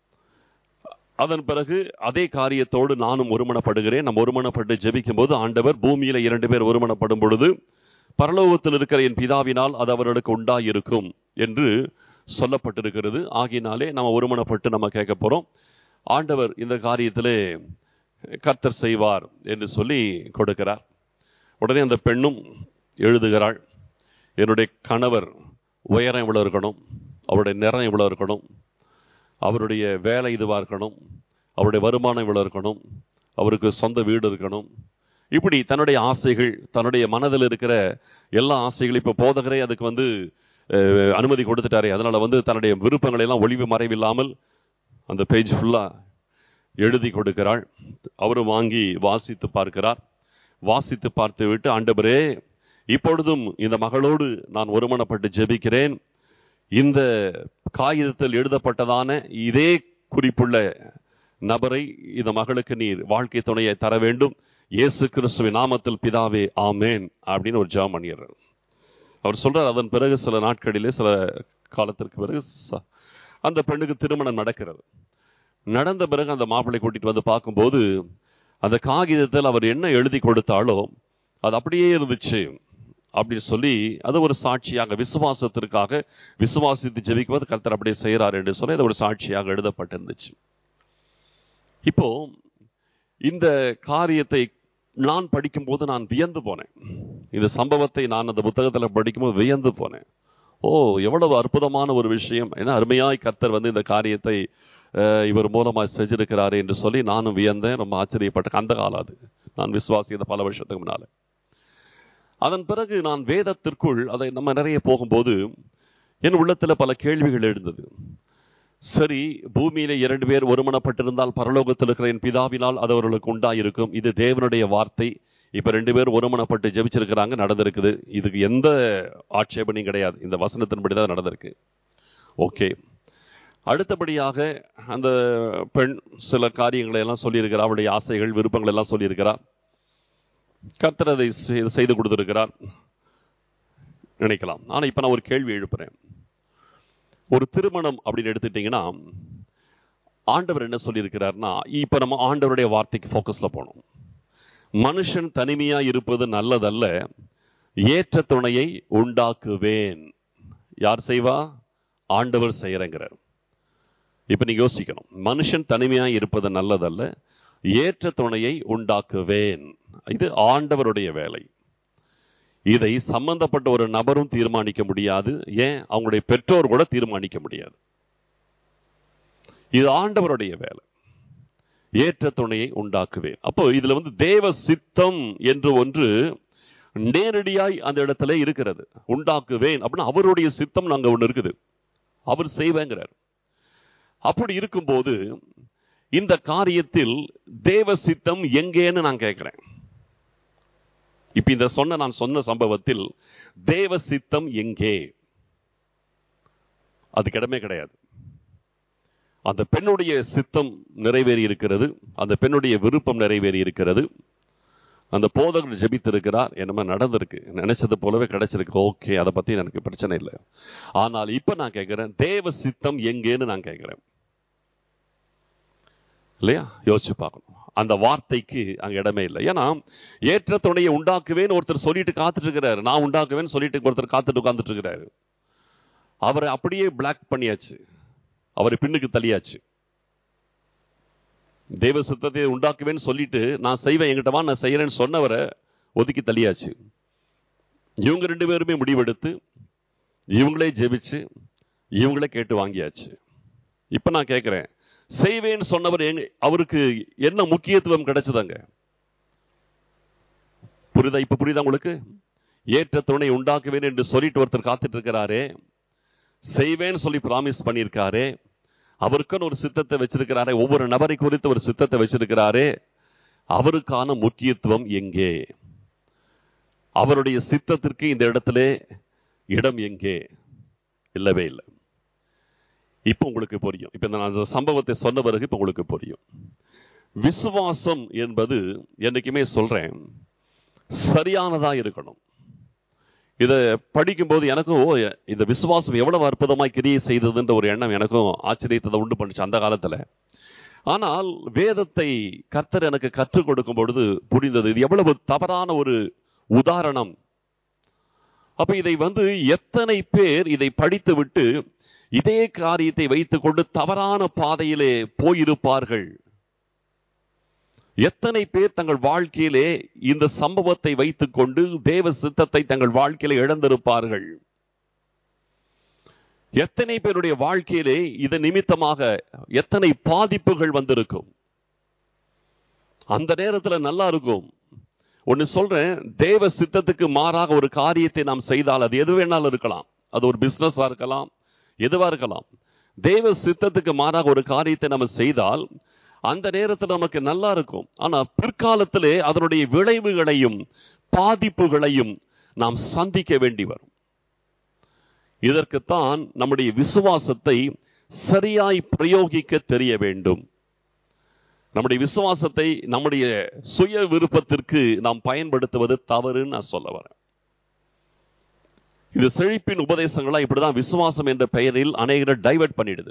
அதன் பிறகு அதே காரியத்தோடு நானும் ஒருமனப்படுகிறேன் நாம் ஒருமனப்பட்டு ஜெபிக்கும் போது ஆண்டவர் பூமியில இரண்டு பேர் ஒருமனப்படும் பொழுது பரலோகத்தில் இருக்கிற என் பிதாவினால் அது அவர்களுக்கு உண்டாயிருக்கும் என்று சொல்லப்பட்டிருக்கிறது ஆகினாலே நம்ம ஒருமனப்பட்டு நம்ம கேட்க போறோம் ஆண்டவர் இந்த காரியத்திலே கர்த்தர் செய்வார் என்று சொல்லி கொடுக்கிறார் உடனே அந்த பெண்ணும் எழுதுகிறாள் என்னுடைய கணவர் உயரம் இவ்வளவு இருக்கணும் அவருடைய நிறம் இவ்வளவு இருக்கணும் அவருடைய வேலை இதுவா இருக்கணும் அவருடைய வருமானம் இவ்வளவு இருக்கணும் அவருக்கு சொந்த வீடு இருக்கணும் இப்படி தன்னுடைய ஆசைகள் தன்னுடைய மனதில் இருக்கிற எல்லா ஆசைகளும் இப்ப போதகரே அதுக்கு வந்து அஹ், அனுமதி கொடுத்துட்டாரே அதனால வந்து தன்னுடைய விருப்பங்களை எல்லாம் ஒளிவு மறைவில்லாமல் அந்த பேஜ் ஃபுல்லா எழுதி கொடுக்கிறாள் அவரும் வாங்கி வாசித்து பார்க்கிறார் வாசித்து பார்த்து விட்டு ஆண்டவரே இப்பொழுதும் இந்த மகளோடு நான் ஒருமனப்பட்டு ஜெபிக்கிறேன் இந்த காகிதத்தில் எழுதப்பட்டதான இதே குறிப்புள்ள நபரை இந்த மகளுக்கு நீர் வாழ்க்கை துணையை தர வேண்டும் இயேசு கிறிஸ்துவின் நாமத்தில் பிதாவே ஆமேன் அப்படின்னு ஒரு ஜெபம் பண்ணிடுறார் அவர் சொல்றார் அதன் பிறகு சில நாட்களிலே சில காலத்திற்கு பிறகு ச- அந்த பெண்ணுக்கு திருமணம் நடக்கிறது நடந்த பிறகு அந்த மாப்பிள்ளை கூட்டிட்டு வந்து பார்க்கும்போது அந்த காகிதத்தில் அவர் என்ன எழுதி கொடுத்தாலோ அது அப்படியே இருந்துச்சு அப்படின்னு சொல்லி அது ஒரு சாட்சியாக விசுவாசத்திற்காக விசுவாசித்து ஜெபிக்கும்போது கர்த்தர் அப்படியே செய்யறாரு என்று சொல்லி அது ஒரு சாட்சியாக எழுதப்பட்டிருந்துச்சு இப்போ இந்த காரியத்தை நான் படிக்கும்போது நான் வியந்து போனேன் இந்த சம்பவத்தை நான் அந்த புத்தகத்துல படிக்கும்போது வியந்து போனேன் ஓ எவ்வளவு அற்புதமான ஒரு விஷயம் ஏன்னா அருமையாய் கர்த்தர் வந்து இந்த காரியத்தை அஹ், இவர் மூலமா செஞ்சிருக்கிறாரு என்று சொல்லி நானும் வியந்தேன் ரொம்ப ஆச்சரியப்பட்டேன் அந்த காலம் அது நான் விசுவாசித்த பல வருஷத்துக்கு முன்னால அதன் பிறகு நான் வேதத்திற்குள் அதை நம்ம நிறைய போகும்போது என் உள்ளத்துல பல கேள்விகள் எழுந்தது சரி பூமியில இரண்டு பேர் ஒருமனப்பட்டிருந்தால் பரலோகத்தில் இருக்கிற என் பிதாவினால் அது அவர்களுக்கு உண்டாயிருக்கும் இது தேவனுடைய வார்த்தை இப்ப ரெண்டு பேர் ஒருமனப்பட்டு ஜெபிச்சிருக்கிறாங்க நடந்திருக்குது இதுக்கு எந்த ஆட்சேபனையும் கிடையாது இந்த வசனத்தின்படி தான் நடந்திருக்கு ஓகே அடுத்தபடியாக அந்த பெண் சில காரியங்களை எல்லாம் சொல்லியிருக்கிறார் அவளுடைய ஆசைகள் விருப்பங்கள் எல்லாம் சொல்லியிருக்கிறார் கர்த்தர் அதை செய்- செய்து கொடுத்திருக்கிறார் நினைக்கலாம் ஆனா இப்ப நான் ஒரு கேள்வி எழுப்புறேன் ஒரு திருமணம் அப்படின்னு எடுத்துட்டீங்கன்னா ஆண்டவர் என்ன சொல்லியிருக்கிறார்னா இப்ப நம்ம ஆண்டவருடைய வார்த்தைக்கு ஃபோக்கஸ்ல போனோம் மனுஷன் தனிமையா இருப்பது நல்லதல்ல ஏற்ற துணையை உண்டாக்குவேன் யார் செய்வா ஆண்டவர் செய்யறங்கிறார் இப்ப நீங்க யோசிக்கணும் மனுஷன் தனிமையா இருப்பது நல்லதல்ல ஏற்ற துணையை உண்டாக்குவேன் இது ஆண்டவருடைய வேலை இதை சம்பந்தப்பட்ட ஒரு நபரும் தீர்மானிக்க முடியாது ஏன் அவங்களுடைய பெற்றோர் கூட தீர்மானிக்க முடியாது இது ஆண்டவருடைய வேலை ஏற்ற துணையை உண்டாக்குவேன் அப்போ இதுல வந்து தேவ சித்தம் என்று ஒன்று நேரடியாய் அந்த இடத்துல இருக்கிறது உண்டாக்குவேன் அப்படின்னா அவருடைய சித்தம் அங்க ஒண்ணு இருக்குது அவர் செய்வேங்கிறார் அப்படி இருக்கும்போது இந்த காரியத்தில் தேவ சித்தம் எங்கேன்னு நான் கேட்கிறேன் இப்ப இந்த சொன்ன நான் சொன்ன சம்பவத்தில் தேவ சித்தம் எங்கே அதுக்கு இடமே கிடையாது அந்த பெண்ணுடைய சித்தம் நிறைவேறி இருக்கிறது அந்த பெண்ணுடைய விருப்பம் நிறைவேறி இருக்கிறது அந்த போதகர் ஜெபித்திருக்கிறார் என்னமோ நடந்திருக்கு நினைச்சது போலவே கிடைச்சிருக்கு ஓகே அதை பத்தி எனக்கு பிரச்சனை இல்லை ஆனால் இப்ப நான் கேட்கிறேன் தேவ சித்தம் எங்கேன்னு நான் கேட்கிறேன் இல்லையா யோசிச்சு பார்க்கணும் அந்த வார்த்தைக்கு அங்க இடமே இல்லை ஏன்னா ஏற்ற துணையை உண்டாக்குவேன்னு ஒருத்தர் சொல்லிட்டு காத்துட்டு இருக்கிறாரு நான் உண்டாக்குவேன்னு சொல்லிட்டு ஒருத்தர் காத்துட்டு உட்கார்ந்துட்டு இருக்கிறாரு அவரை அப்படியே பிளாக் பண்ணியாச்சு அவரை பின்னுக்கு தள்ளியாச்சு தேவ சித்தத்தை உண்டாக்குவேன்னு சொல்லிட்டு நான் செய்வேன் என்கிட்ட வா நான் செய்யறேன்னு சொன்னவரை ஒதுக்கி தள்ளியாச்சு இவங்க ரெண்டு பேருமே முடிவெடுத்து இவங்களே ஜெபிச்சு இவங்களே கேட்டு வாங்கியாச்சு இப்ப நான் கேட்கிறேன் செய்வேன்னு சொன்னவர் எங்க அவருக்கு என்ன முக்கியத்துவம் கிடைச்சதாங்க புரியுதா இப்ப புரியுதா உங்களுக்கு ஏற்ற துணை உண்டாக்குவேன் என்று சொல்லிட்டு ஒருத்தர் காத்துட்டு இருக்கிறாரே செய்வேன்னு சொல்லி பிராமிஸ் பண்ணியிருக்காரே அவருக்குன்னு ஒரு சித்தத்தை வச்சிருக்கிறாரே ஒவ்வொரு நபரை குறித்து ஒரு சித்தத்தை வச்சிருக்கிறாரே அவருக்கான முக்கியத்துவம் எங்கே அவருடைய சித்தத்திற்கு இந்த இடத்துல இடம் எங்கே இல்லவே இல்லை இப்ப உங்களுக்கு புரியும் இப்ப நான் அந்த சம்பவத்தை சொன்ன பிறகு இப்ப உங்களுக்கு புரியும் விசுவாசம் என்பது என்னைக்குமே சொல்றேன் சரியானதா இருக்கணும் இத படிக்கும்போது எனக்கும் ஓ இந்த விசுவாசம் எவ்வளவு அற்புதமாய் கிரியை செய்ததுன்ற ஒரு எண்ணம் எனக்கும் ஆச்சரியத்தை உண்டு பண்ணுச்சு அந்த காலத்துல ஆனால் வேதத்தை கர்த்தர் எனக்கு கற்றுக் கொடுக்கும் பொழுது புரிந்தது இது எவ்வளவு தவறான ஒரு உதாரணம் அப்ப இதை வந்து எத்தனை பேர் இதை படித்து விட்டு இதே காரியத்தை வைத்துக்கொண்டு தவறான பாதையிலே போயிருப்பார்கள் எத்தனை பேர் தங்கள் வாழ்க்கையிலே இந்த சம்பவத்தை வைத்துக்கொண்டு தேவ சித்தத்தை தங்கள் வாழ்க்கையில இழந்திருப்பார்கள் எத்தனை பேருடைய வாழ்க்கையிலே இது நிமித்தமாக எத்தனை பாதிப்புகள் வந்திருக்கும் அந்த நேரத்துல நல்லா இருக்கும் ஒன்னு சொல்றேன் தேவ சித்தத்துக்கு மாறாக ஒரு காரியத்தை நாம் செய்தால் அது எது வேணாலும் இருக்கலாம் அது ஒரு பிசினஸா இருக்கலாம் எதுவா இருக்கலாம் தேவ சித்தத்துக்கு மாறாக ஒரு காரியத்தை நம்ம செய்தால் அந்த நேரத்தில் நமக்கு நல்லா இருக்கும் ஆனா பிற்காலத்திலே அதனுடைய விளைவுகளையும் பாதிப்புகளையும் நாம் சந்திக்க வேண்டி வரும் இதற்குத்தான் நம்முடைய விசுவாசத்தை சரியாய் பிரயோகிக்க தெரிய வேண்டும் நம்முடைய விசுவாசத்தை நம்முடைய சுய விருப்பத்திற்கு நாம் பயன்படுத்துவது தவறுன்னு நான் சொல்ல வரேன் இது செழிப்பின் உபதேசங்களா இப்படிதான் விசுவாசம் என்ற பெயரில் அநேகரை டைவர்ட் பண்ணிடுது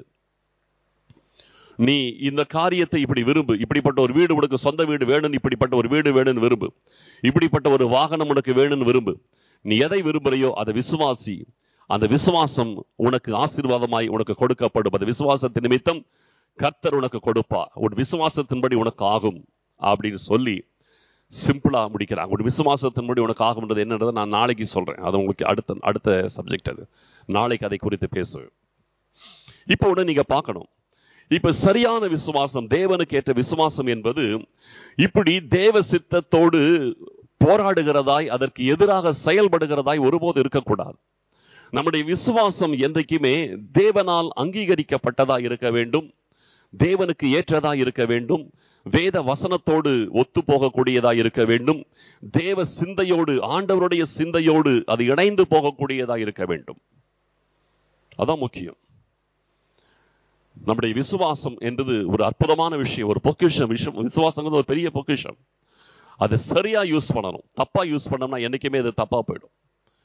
நீ இந்த காரியத்தை இப்படி விரும்பு இப்படிப்பட்ட ஒரு வீடு உனக்கு சொந்த வீடு வேணும் இப்படிப்பட்ட ஒரு வீடு வேணும்னு விரும்பு இப்படிப்பட்ட ஒரு வாகனம் உனக்கு வேணும்னு விரும்பு நீ எதை விரும்புறையோ அதை விசுவாசி அந்த விசுவாசம் உனக்கு ஆசீர்வாதமாய் உனக்கு கொடுக்கப்படும் அந்த விசுவாசத்தின் நிமித்தம் கர்த்தர் உனக்கு கொடுப்பா உன் விசுவாசத்தின்படி உனக்கு ஆகும் அப்படின்னு சொல்லி சிம்பிளா முடிக்கிறாங்க ஒரு விசுவாசத்தின்படி உனக்கு ஆகும்ன்றது என்னன்றதை நான் நாளைக்கு சொல்றேன் அது உங்களுக்கு அடுத்த அடுத்த சப்ஜெக்ட் அது நாளைக்கு அதை குறித்து பேசுவேன் இப்போ உடனே நீங்க பார்க்கணும் இப்ப சரியான விசுவாசம் தேவனுக்கு ஏற்ற விசுவாசம் என்பது இப்படி தேவ சித்தத்தோடு போராடுகிறதாய் அதற்கு எதிராக செயல்படுகிறதாய் ஒருபோது இருக்கக்கூடாது நம்முடைய விசுவாசம் என்றைக்குமே தேவனால் அங்கீகரிக்கப்பட்டதா இருக்க வேண்டும் தேவனுக்கு ஏற்றதா இருக்க வேண்டும் வேத வசனத்தோடு ஒத்து போகக்கூடியதா இருக்க வேண்டும் தேவ சிந்தையோடு ஆண்டவருடைய சிந்தையோடு அது இணைந்து போகக்கூடியதா இருக்க வேண்டும் அதான் முக்கியம் நம்முடைய விசுவாசம் என்றது ஒரு அற்புதமான விஷயம் ஒரு பொக்கிஷம் விஷயம் விசுவாசங்கிறது ஒரு பெரிய பொக்கிஷம் அதை சரியா யூஸ் பண்ணணும் தப்பா யூஸ் பண்ணோம்னா என்னைக்குமே அது தப்பா போயிடும்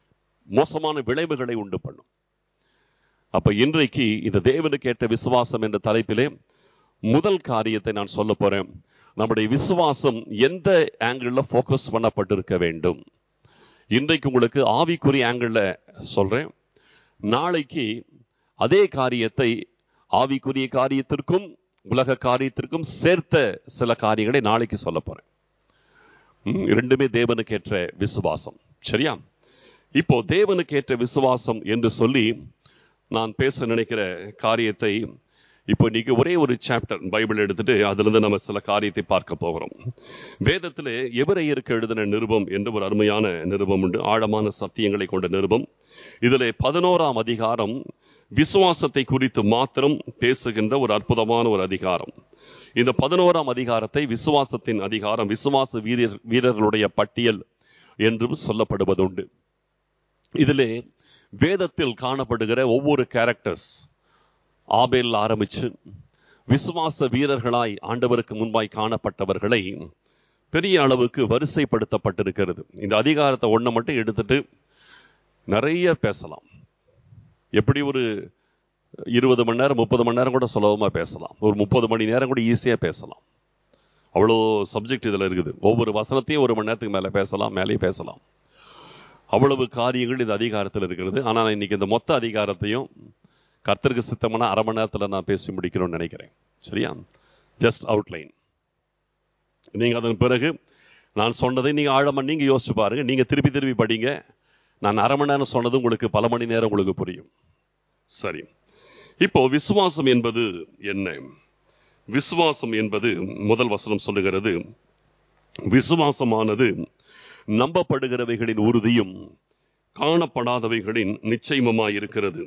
மோசமான விளைவுகளை உண்டு பண்ணும் அப்ப இன்றைக்கு இந்த தேவனுக்கு ஏற்ற விசுவாசம் என்ற தலைப்பிலே முதல் காரியத்தை நான் சொல்ல போறேன் நம்முடைய விசுவாசம் எந்த ஆங்கிள் ஃபோக்கஸ் பண்ணப்பட்டிருக்க வேண்டும் இன்றைக்கு உங்களுக்கு ஆவிக்குரிய ஆங்கிள் சொல்றேன் நாளைக்கு அதே காரியத்தை ஆவிக்குரிய காரியத்திற்கும் உலக காரியத்திற்கும் சேர்த்த சில காரியங்களை நாளைக்கு சொல்ல போறேன் ம், இரண்டுமே தேவனுக்கு ஏற்ற விசுவாசம் சரியா இப்போ தேவனுக்கு ஏற்ற விசுவாசம் என்று சொல்லி நான் பேச நினைக்கிற காரியத்தை இப்போ இன்னைக்கு ஒரே ஒரு சாப்டர் பைபிள் எடுத்துட்டு அதிலிருந்து நம்ம சில காரியத்தை பார்க்க போகிறோம் வேதத்திலே எபிரேயருக்கு எழுதின நிருபம் என்று ஒரு அருமையான நிருபம் உண்டு ஆழமான சத்தியங்களை கொண்ட நிருபம் இதிலே பதினோராம் அதிகாரம் விசுவாசத்தை குறித்து மாத்திரம் பேசுகின்ற ஒரு அற்புதமான ஒரு அதிகாரம் இந்த பதினோராம் அதிகாரத்தை விசுவாசத்தின் அதிகாரம் விசுவாச வீரர் வீரர்களுடைய பட்டியல் என்றும் சொல்லப்படுவதுண்டு இதிலே வேதத்தில் காணப்படுகிற ஒவ்வொரு கேரக்டர்ஸ் ஆபேல் ஆரம்பிச்சு விசுவாச வீரர்களாய் ஆண்டவருக்கு முன்பாய் காணப்பட்டவர்களை பெரிய அளவுக்கு வரிசைப்படுத்தப்பட்டிருக்கிறது இந்த அதிகாரத்தை ஒண்ணை மட்டும் எடுத்துட்டு நிறைய பேசலாம் எப்படி ஒரு இருபது மணி நேரம் முப்பது மணி நேரம் கூட சுலபமா பேசலாம் ஒரு முப்பது மணி நேரம் கூட ஈஸியா பேசலாம் அவ்வளோ சப்ஜெக்ட் இதுல இருக்குது ஒவ்வொரு வசனத்தையும் ஒரு மணி நேரத்துக்கு மேல பேசலாம் மேலேயும் பேசலாம் அவ்வளவு காரியங்கள் இந்த அதிகாரத்தில் இருக்கிறது ஆனா நான் இன்னைக்கு இந்த மொத்த அதிகாரத்தையும் கர்த்தருக்கு சித்தமான அரை மணி நேரத்துல நான் பேசி முடிக்கணும்னு நினைக்கிறேன் சரியா ஜஸ்ட் அவுட்லைன் நீங்க அதன் பிறகு நான் சொன்னதை நீங்க ஆழமா நீங்க யோசிச்சு பாருங்க நீங்க திருப்பி திருப்பி படிங்க நான் அரை மணி நேரம் சொன்னது உங்களுக்கு பல மணி நேரம் உங்களுக்கு புரியும் சரி இப்போ விசுவாசம் என்பது என்ன விசுவாசம் என்பது முதல் வசனம் சொல்லுகிறது விசுவாசமானது நம்பப்படுகிறவைகளின் உறுதியும் காணப்படாதவைகளின் நிச்சயமுமாய் இருக்கிறது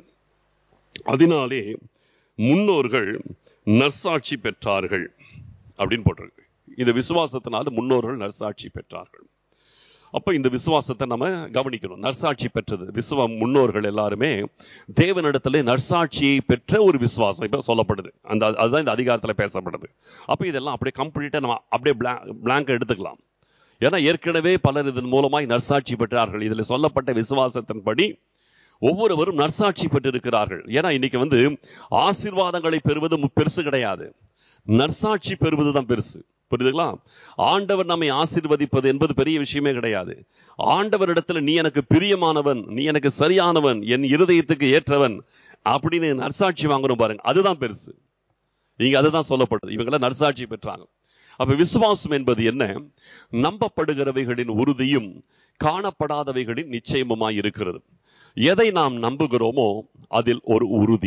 அதனாலே முன்னோர்கள் நற்சாட்சி பெற்றார்கள் அப்படின்னு போட்டிருக்கு இந்த விசுவாசத்தினால முன்னோர்கள் நற்சாட்சி பெற்றார்கள் அப்ப இந்த விசுவாசத்தை நம்ம கவனிக்கணும் நற்சாட்சி பெற்றது விசுவ முன்னோர்கள் எல்லாருமே தேவனிடத்துல நற்சாட்சியை பெற்ற ஒரு விசுவாசம் இப்ப சொல்லப்படுது அந்த அதுதான் இந்த அதிகாரத்துல பேசப்படுது அப்ப இதெல்லாம் அப்படியே கம்ப்ளீட்டா நம்ம அப்படியே பிளாங்க் எடுத்துக்கலாம் ஏன்னா ஏற்கனவே பலர் இதன் மூலமாய் நற்சாட்சி பெற்றார்கள் இதுல சொல்லப்பட்ட விசுவாசத்தின்படி ஒவ்வொருவரும் நற்சாட்சி பெற்றிருக்கிறார்கள் ஏன்னா இன்னைக்கு வந்து ஆசீர்வாதங்களை பெறுவது மு- பெருசு கிடையாது நற்சாட்சி பெறுவதுதான் பெருசு புரியுதுங்களா ஆண்டவர் நம்மை ஆசீர்வதிப்பது என்பது பெரிய விஷயமே கிடையாது ஆண்டவரிடத்துல நீ எனக்கு பிரியமானவன் நீ எனக்கு சரியானவன் என் இருதயத்துக்கு ஏற்றவன் அப்படின்னு நற்சாட்சி வாங்கணும் பாருங்க அதுதான் பெருசு இங்க அதுதான் சொல்லப்படுது இவங்கள நற்சாட்சி பெற்றாங்க அப்ப விசுவாசம் என்பது என்ன நம்பப்படுகிறவைகளின் உறுதியும் காணப்படாதவைகளின் நிச்சயமுமாய் இருக்கிறது எதை நாம் நம்புகிறோமோ அதில் ஒரு உறுதி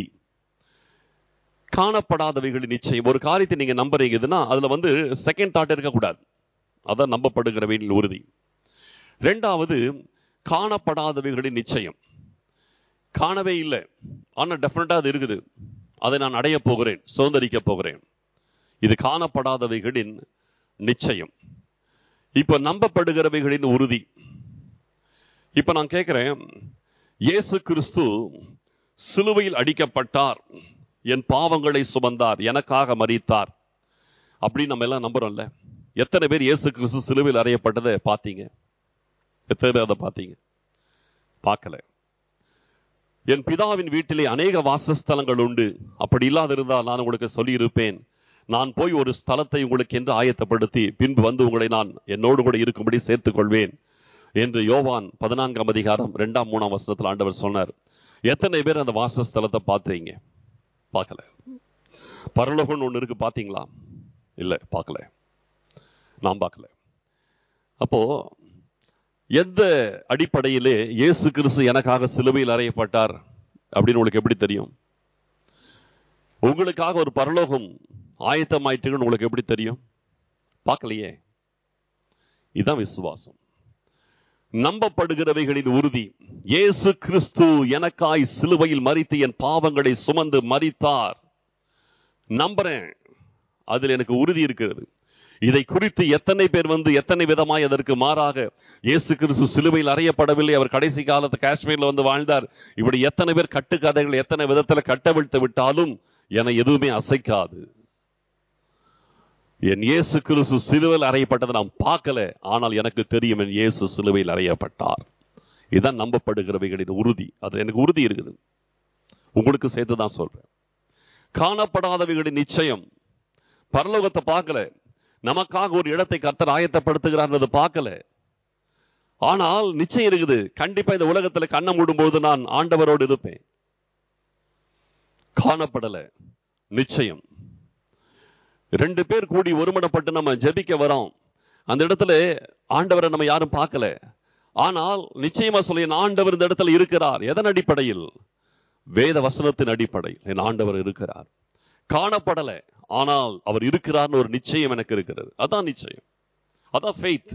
காணப்படாதவைகளின் நிச்சயம் ஒரு காரியத்தை நீங்க நம்புறீங்கன்னா அதுல வந்து செகண்ட் தாட் இருக்கக்கூடாது அதான் நம்பப்படுகிறவைகளின் உறுதி ரெண்டாவது காணப்படாதவைகளின் நிச்சயம் காணவே இல்லை ஆனா டெஃபினட்டா அது இருக்குது அதை நான் அடைய போகிறேன் சுதந்திரிக்க போகிறேன் இது காணப்படாதவைகளின் நிச்சயம் இப்ப நம்பப்படுகிறவைகளின் உறுதி இப்ப நான் கேட்கிறேன் இயேசு கிறிஸ்து சிலுவையில் அடிக்கப்பட்டார் என் பாவங்களை சுமந்தார் எனக்காக மரித்தார் அப்படின்னு நம்ம எல்லாம் நம்புறோம்ல எத்தனை பேர் இயேசு கிறிஸ்து சிலுவையில் அறையப்பட்டதை பார்த்தீங்க எத்தனை பேர் அதை பார்த்தீங்க பார்க்கல என் பிதாவின் வீட்டிலே அநேக வாசஸ்தலங்கள் உண்டு அப்படி இல்லாதிருந்தால் நான் உங்களுக்கு சொல்லியிருப்பேன் நான் போய் ஒரு ஸ்தலத்தை உங்களுக்கு என்று ஆயத்தப்படுத்தி பின்பு வந்து உங்களை நான் என்னோடு கூட இருக்கும்படி சேர்த்துக் கொள்வேன் என்று யோவான் பதினான்காம் அதிகாரம் இரண்டாம் மூணாம் வசனத்தில் ஆண்டவர் சொன்னார் எத்தனை பேர் அந்த வாசஸ்தலத்தை பார்த்தீங்க பார்க்கல பரலோகம்னு ஒண்ணு இருக்கு பாத்தீங்களா இல்ல பார்க்கல நான் பார்க்கல அப்போ எந்த அடிப்படையிலே இயேசு கிறிஸ்து எனக்காக சிலுவையில் அறையப்பட்டார் அப்படின்னு உங்களுக்கு எப்படி தெரியும் உங்களுக்காக ஒரு பரலோகம் ஆயத்தமாயிட்டுன்னு உங்களுக்கு எப்படி தெரியும் பார்க்கலையே இதுதான் விசுவாசம் நம்பப்படுகிறவைகளின் உறுதி இயேசு கிறிஸ்து எனக்காய் சிலுவையில் மறித்து என் பாவங்களை சுமந்து மறித்தார் நம்புறேன் அதில் எனக்கு உறுதி இருக்கிறது இதை குறித்து எத்தனை பேர் வந்து எத்தனை விதமாய் அதற்கு மாறாக இயேசு கிறிஸ்து சிலுவையில் அறையப்படவில்லை அவர் கடைசி காலத்து காஷ்மீர்ல வந்து வாழ்ந்தார் இப்படி எத்தனை பேர் கட்டுக்கதைகள் எத்தனை விதத்துல கட்டவிழ்த்து விட்டாலும் என எதுவுமே அசைக்காது என் இயேசு கிறிஸ்து சிலுவையில் அறையப்பட்டதை நான் பார்க்கல ஆனால் எனக்கு தெரியும் என் இயேசு சிலுவையில் அறையப்பட்டார் இதுதான் நம்பப்படுகிறவைகளின் உறுதி அது எனக்கு உறுதி இருக்குது உங்களுக்கு சேர்த்து தான் சொல்றேன் காணப்படாதவைகளின் நிச்சயம் பரலோகத்தை பார்க்கல நமக்காக ஒரு இடத்தை கர்த்தர் ஆயத்தப்படுத்துகிறார்ன்றது பார்க்கல ஆனால் நிச்சயம் இருக்குது கண்டிப்பா இந்த உலகத்துல கண்ணை மூடும்போது நான் ஆண்டவரோடு இருப்பேன் காணப்படல நிச்சயம் ரெண்டு பேர் கூடி ஒருமனப்பட்டு நம்ம ஜெபிக்க வரோம் அந்த இடத்துல ஆண்டவரை நம்ம யாரும் பார்க்கல ஆனால் நிச்சயமா சொல்லி என் ஆண்டவர் இந்த இடத்துல இருக்கிறார் எதன் அடிப்படையில் வேத வசனத்தின் அடிப்படையில் என் ஆண்டவர் இருக்கிறார் காணப்படல ஆனால் அவர் இருக்கிறார்னு ஒரு நிச்சயம் எனக்கு இருக்கிறது அதான் நிச்சயம் அதான் ஃபெய்த்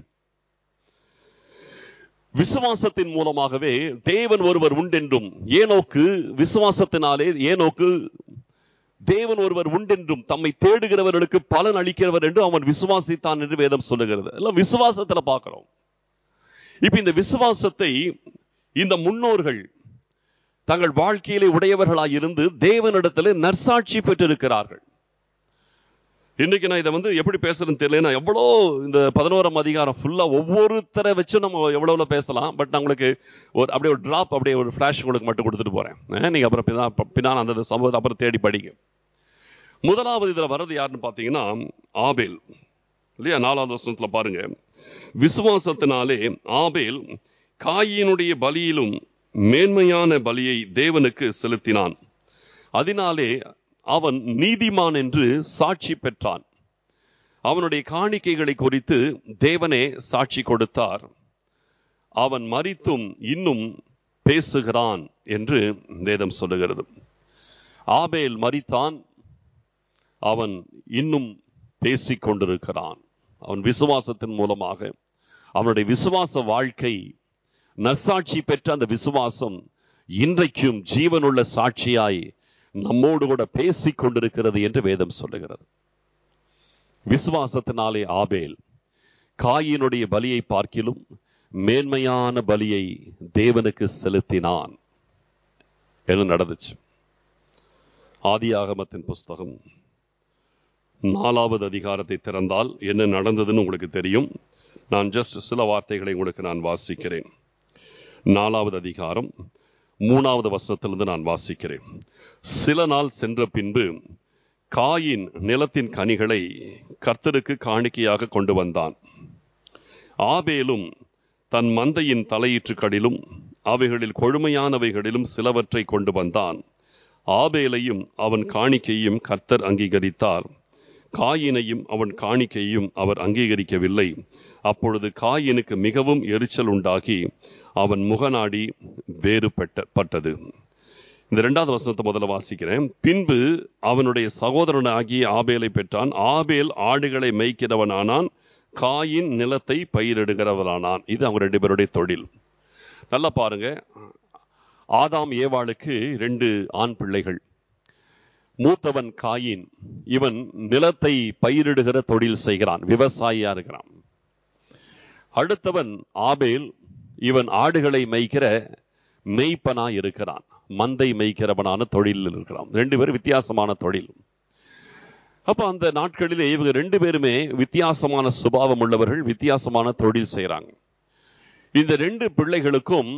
விசுவாசத்தின் மூலமாகவே தேவன் ஒருவர் உண்டென்றும் ஏனோக்கு விசுவாசத்தினாலே ஏனோக்கு தேவன் ஒருவர் உண்டென்றும் தம்மை தேடுகிறவர்களுக்கு பலன் அளிக்கிறவர் என்று அவன் விசுவாசித்தான் என்று வேதம் சொல்லுகிறது எல்லாம் விசுவாசத்துல பார்க்கிறோம் இப்ப இந்த விசுவாசத்தை இந்த முன்னோர்கள் தங்கள் வாழ்க்கையிலே உடையவர்களாய் இருந்து தேவனிடத்தில் நற்சாட்சி பெற்றிருக்கிறார்கள் இன்னைக்கு நான் இதை வந்து எப்படி பேசுறேன்னு தெரியல நான் எவ்வளோ இந்த பதினோராம் அதிகாரம் ஃபுல்லா ஒவ்வொருத்தரை வச்சு நம்ம எவ்வளவு பேசலாம் பட் நான் உங்களுக்கு ஒரு அப்படியே ஒரு டிராப் அப்படியே ஒரு ஃபிளாஷ் உங்களுக்கு மட்டும் கொடுத்துட்டு போறேன் அஹ் நீங்க அப்புறம் பின்னா பின்னால் அந்த சம்பவத்தை அப்புறம் தேடி படிங்க முதலாவது இதுல வர்றது யாருன்னு பாத்தீங்கன்னா ஆபேல் இல்லையா நாலாவது வருஷத்துல பாருங்க விசுவாசத்தினாலே ஆபேல் காயினுடைய பலியிலும் மேன்மையான பலியை தேவனுக்கு செலுத்தினான் அதனாலே அவன் நீதிமான் என்று சாட்சி பெற்றான் அவனுடைய காணிக்கைகளை குறித்து தேவனே சாட்சி கொடுத்தார் அவன் மறித்தும் இன்னும் பேசுகிறான் என்று வேதம் சொல்லுகிறது ஆபேல் மறித்தான் அவன் இன்னும் பேசிக் கொண்டிருக்கிறான் அவன் விசுவாசத்தின் மூலமாக அவனுடைய விசுவாச வாழ்க்கை நற்சாட்சி பெற்ற அந்த விசுவாசம் இன்றைக்கும் ஜீவனுள்ள சாட்சியாய் நம்மோடு கூட பேசிக் கொண்டிருக்கிறது என்று வேதம் சொல்லுகிறது விசுவாசத்தினாலே ஆபேல் காயினுடைய பலியை பார்க்கிலும் மேன்மையான பலியை தேவனுக்கு செலுத்தினான் என்ன நடந்துச்சு ஆதியாகமத்தின் புஸ்தகம் நாலாவது அதிகாரத்தை திறந்தால் என்ன நடந்ததுன்னு உங்களுக்கு தெரியும் நான் ஜஸ்ட் சில வார்த்தைகளை உங்களுக்கு நான் வாசிக்கிறேன் நாலாவது அதிகாரம் மூணாவது வசனத்திலிருந்து நான் வாசிக்கிறேன் சில நாள் சென்ற பின்பு காயின் நிலத்தின் கனிகளை கர்த்தருக்கு காணிக்கையாக கொண்டு வந்தான் ஆபேலும் தன் மந்தையின் தலையீற்றுகளிலும் அவைகளில் கொழுமையானவைகளிலும் சிலவற்றை கொண்டு வந்தான் ஆபேலையும் அவன் காணிக்கையும் கர்த்தர் அங்கீகரித்தார் காயினையும் அவன் காணிக்கையும் அவர் அங்கீகரிக்கவில்லை அப்பொழுது காயினுக்கு மிகவும் எரிச்சல் உண்டாகி அவன் முகநாடி வேறுபட்டது இந்த இரண்டாவது வசனத்தை முதல்ல வாசிக்கிறேன் பின்பு அவனுடைய சகோதரனாகிய ஆபேலை பெற்றான் ஆபேல் ஆடுகளை மேய்க்கிறவனானான் காயின் நிலத்தை பயிரிடுகிறவனானான் இது அவங்க ரெண்டு பேருடைய தொழில் நல்லா பாருங்க ஆதாம் ஏவாளுக்கு ரெண்டு ஆண் பிள்ளைகள் மூத்தவன் காயின் இவன் நிலத்தை பயிரிடுகிற தொழில் செய்கிறான் விவசாயியா இருக்கிறான் அடுத்தவன் ஆபேல் இவன் ஆடுகளை மேய்க்கிற மெய்ப்பனா இருக்கிறான் மந்தை மேய்க்கிறவனான தொழிலில் இருக்கிறான் ரெண்டு பேரும் வித்தியாசமான தொழில் அப்ப அந்த நாட்களிலே இவங்க ரெண்டு பேருமே வித்தியாசமான சுபாவம் உள்ளவர்கள் வித்தியாசமான தொழில் செய்யறாங்க இந்த ரெண்டு பிள்ளைகளுக்கும்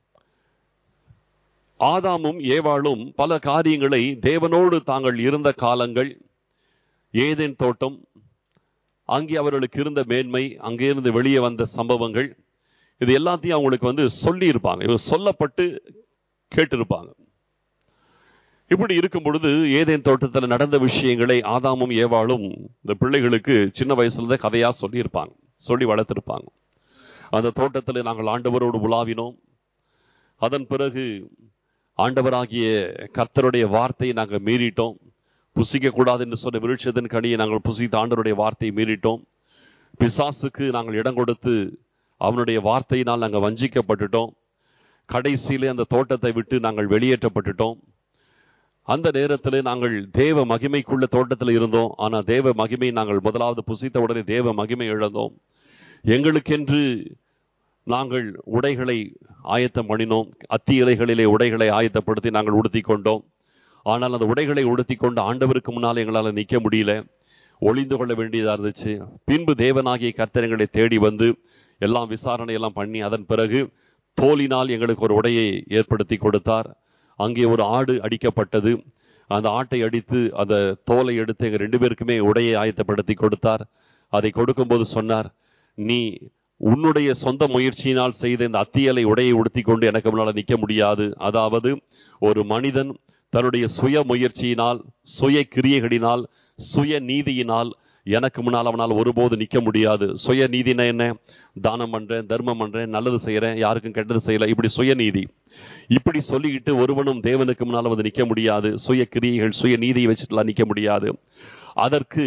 ஆதாமும் ஏவாளும் பல காரியங்களை தேவனோடு தாங்கள் இருந்த காலங்கள் ஏதேன் தோட்டம் அங்கே அவர்களுக்கு இருந்த மேன்மை அங்கே இருந்து வெளியே வந்த சம்பவங்கள் இது எல்லாத்தையும் அவங்களுக்கு வந்து சொல்லி இருப்பாங்க இவங்க சொல்லப்பட்டு கேட்டிருப்பாங்க இப்படி இருக்கும் பொழுது ஏதேன் தோட்டத்தில் நடந்த விஷயங்களை ஆதாமும் ஏவாளும் இந்த பிள்ளைகளுக்கு சின்ன வயசுல இருந்தே கதையா சொல்லியிருப்பாங்க சொல்லி வளர்த்திருப்பாங்க அந்த தோட்டத்தில் நாங்கள் ஆண்டவரோடு உலாவினோம் அதன் பிறகு ஆண்டவராகிய கர்த்தருடைய வார்த்தையை நாங்கள் மீறிட்டோம் புசிக்க கூடாது என்று சொன்ன விருட்சத்தின் கனியை நாங்கள் புசித்த ஆண்டவருடைய வார்த்தையை மீறிட்டோம் பிசாசுக்கு நாங்கள் இடம் கொடுத்து அவனுடைய வார்த்தையினால் நாங்கள் வஞ்சிக்கப்பட்டுட்டோம் கடைசியிலே அந்த தோட்டத்தை விட்டு நாங்கள் வெளியேற்றப்பட்டுட்டோம் அந்த நேரத்தில் நாங்கள் தேவ மகிமைக்குள்ள தோட்டத்தில் இருந்தோம் ஆனா தேவ மகிமை நாங்கள் முதலாவது புசித்த உடனே தேவ மகிமை இழந்தோம் எங்களுக்கென்று நாங்கள் உடைகளை ஆயத்தம் பண்ணினோம் அத்தி இலைகளிலே உடைகளை ஆயத்தப்படுத்தி நாங்கள் உடுத்தி கொண்டோம் ஆனால் அந்த உடைகளை உடுத்திக் கொண்டு ஆண்டவருக்கு முன்னால் எங்களால் நிற்க முடியல ஒளிந்து கொள்ள வேண்டியதா இருந்துச்சு பின்பு தேவனாகிய கர்த்தரங்களை தேடி வந்து எல்லாம் விசாரணை எல்லாம் பண்ணி அதன் பிறகு தோலினால் எங்களுக்கு ஒரு உடையை ஏற்படுத்தி கொடுத்தார் அங்கே ஒரு ஆடு அடிக்கப்பட்டது அந்த ஆட்டை அடித்து அந்த தோலை எடுத்து எங்க ரெண்டு பேருக்குமே உடையை ஆயத்தப்படுத்தி கொடுத்தார் அதை கொடுக்கும்போது சொன்னார் நீ உன்னுடைய சொந்த முயற்சியினால் செய்த இந்த அத்தியலை உடையை உடுத்தி கொண்டு எனக்கு முன்னால் நிற்க முடியாது அதாவது ஒரு மனிதன் தன்னுடைய சுய முயற்சியினால் சுய கிரியைகளினால் சுய நீதியினால் எனக்கு முன்னால் அவனால் ஒருபோது நிற்க முடியாது சுய நீதினா என்ன தானம் பண்றேன் தர்மம் பண்றேன் நல்லது செய்யறேன் யாருக்கும் கெட்டது செய்யல இப்படி சுயநீதி இப்படி சொல்லிக்கிட்டு ஒருவனும் தேவனுக்கு முன்னால் வந்து நிற்க முடியாது சுய கிரியைகள் சுய நீதியை வச்சுட்டுலாம் நிற்க முடியாது அதற்கு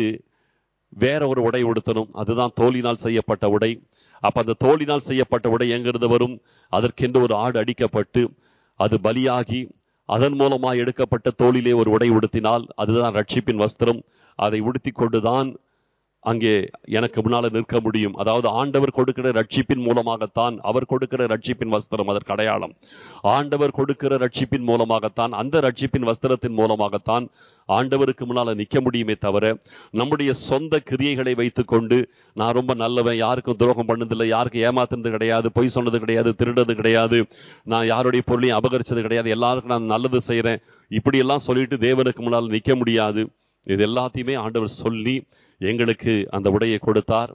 வேற ஒரு உடை உடுத்தணும் அதுதான் தோலினால் செய்யப்பட்ட உடை அப்ப அந்த தோலினால் செய்யப்பட்ட உடை எங்கிருந்து வரும் அதற்கென்று ஒரு ஆடு அடிக்கப்பட்டு அது பலியாகி அதன் மூலமாக எடுக்கப்பட்ட தோளிலே ஒரு உடை உடுத்தினால் அதுதான் ரட்சிப்பின் வஸ்திரம் அதை உடுத்தி கொண்டுதான் அங்கே எனக்கு முன்னால நிற்க முடியும் அதாவது ஆண்டவர் கொடுக்கிற ரட்சிப்பின் மூலமாகத்தான் அவர் கொடுக்கிற ரட்சிப்பின் வஸ்திரம் அதற்கு அடையாளம் ஆண்டவர் கொடுக்கிற ரட்சிப்பின் மூலமாகத்தான் அந்த ரட்சிப்பின் வஸ்திரத்தின் மூலமாகத்தான் ஆண்டவருக்கு முன்னால நிற்க முடியுமே தவிர நம்முடைய சொந்த கிரியைகளை வைத்துக்கொண்டு நான் ரொம்ப நல்லவன் யாருக்கும் துரோகம் பண்ணதில்லை யாருக்கும் ஏமாத்துனது கிடையாது பொய் சொன்னது கிடையாது திருடது கிடையாது நான் யாருடைய பொருளையும் அபகரிச்சது கிடையாது எல்லாருக்கும் நான் நல்லது செய்யறேன் இப்படி எல்லாம் சொல்லிட்டு தேவனுக்கு முன்னால் நிற்க முடியாது இது எல்லாத்தையுமே ஆண்டவர் சொல்லி எங்களுக்கு அந்த உடையை கொடுத்தார்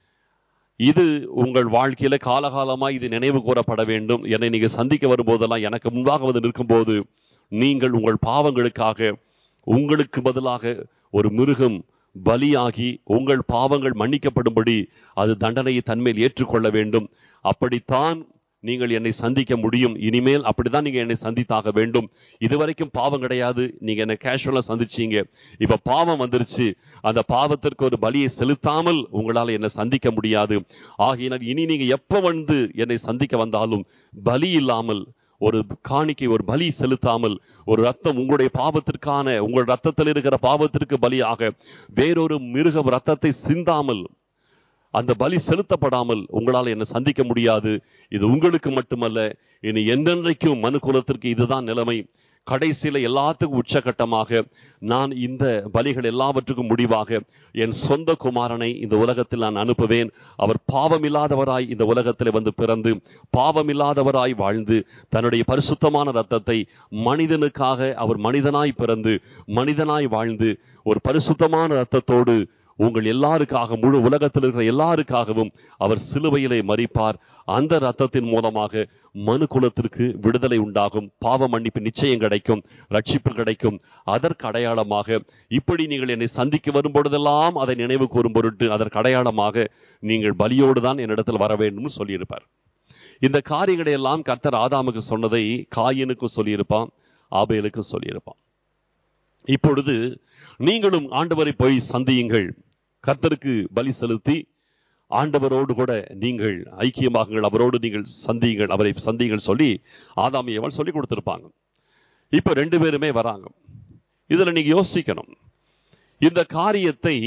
இது உங்கள் வாழ்க்கையில காலகாலமா இது நினைவு கூறப்பட வேண்டும் என்னை நீங்க சந்திக்க வரும்போதெல்லாம் எனக்கு முன்பாக வந்து நிற்கும்போது நீங்கள் உங்கள் பாவங்களுக்காக உங்களுக்கு பதிலாக ஒரு மிருகம் பலியாகி உங்கள் பாவங்கள் மன்னிக்கப்படும்படி அது தண்டனையை தன்மேல் ஏற்றுக்கொள்ள வேண்டும் அப்படித்தான் நீங்கள் என்னை சந்திக்க முடியும் இனிமேல் அப்படிதான் நீங்க என்னை சந்தித்தாக வேண்டும் இதுவரைக்கும் பாவம் கிடையாது நீங்க என்னை கேஷுவலா சந்திச்சீங்க இப்ப பாவம் வந்துருச்சு அந்த பாவத்திற்கு ஒரு பலியை செலுத்தாமல் உங்களால என்னை சந்திக்க முடியாது ஆகையினால் இனி நீங்க எப்ப வந்து என்னை சந்திக்க வந்தாலும் பலி இல்லாமல் ஒரு காணிக்கை ஒரு பலி செலுத்தாமல் ஒரு ரத்தம் உங்களுடைய பாவத்திற்கான உங்கள் ரத்தத்தில் இருக்கிற பாவத்திற்கு பலியாக வேறொரு மிருகம் ரத்தத்தை சிந்தாமல் அந்த பலி செலுத்தப்படாமல் உங்களால் என்ன சந்திக்க முடியாது இது உங்களுக்கு மட்டுமல்ல இனி என்றென்றைக்கும் மனு குலத்திற்கு இதுதான் நிலைமை கடைசியில எல்லாத்துக்கும் உச்சகட்டமாக நான் இந்த பலிகள் எல்லாவற்றுக்கும் முடிவாக என் சொந்த குமாரனை இந்த உலகத்தில் நான் அனுப்புவேன் அவர் பாவமில்லாதவராய் இந்த உலகத்தில் வந்து பிறந்து பாவமில்லாதவராய் வாழ்ந்து தன்னுடைய பரிசுத்தமான ரத்தத்தை மனிதனுக்காக அவர் மனிதனாய் பிறந்து மனிதனாய் வாழ்ந்து ஒரு பரிசுத்தமான ரத்தத்தோடு உங்கள் எல்லாருக்காக முழு உலகத்தில் இருக்கிற எல்லாருக்காகவும் அவர் சிலுவையிலே மறிப்பார் அந்த ரத்தத்தின் மூலமாக மனு குலத்திற்கு விடுதலை உண்டாகும் பாவ மன்னிப்பு நிச்சயம் கிடைக்கும் ரட்சிப்பு கிடைக்கும் அதற்கு அடையாளமாக இப்படி நீங்கள் என்னை சந்திக்க வரும் பொழுதெல்லாம் அதை நினைவு கூறும் பொருட்டு அதற்கு அடையாளமாக நீங்கள் பலியோடு தான் என்னிடத்தில் வர வேண்டும் சொல்லியிருப்பார் இந்த காரியங்களை எல்லாம் கர்த்தர் ஆதாமுக்கு சொன்னதை காயினுக்கும் சொல்லியிருப்பான் ஆபேலுக்கும் சொல்லியிருப்பான் இப்பொழுது நீங்களும் ஆண்டவரை போய் சந்தியுங்கள் கர்த்தருக்கு பலி செலுத்தி ஆண்டவரோடு கூட நீங்கள் ஐக்கியமாகுங்கள் அவரோடு நீங்கள் சந்தியுங்கள் அவரை சந்தியுங்கள் சொல்லி ஆதாமியவன் சொல்லி கொடுத்திருப்பாங்க இப்ப ரெண்டு பேருமே வராங்க இதுல நீங்க யோசிக்கணும் இந்த காரியத்தை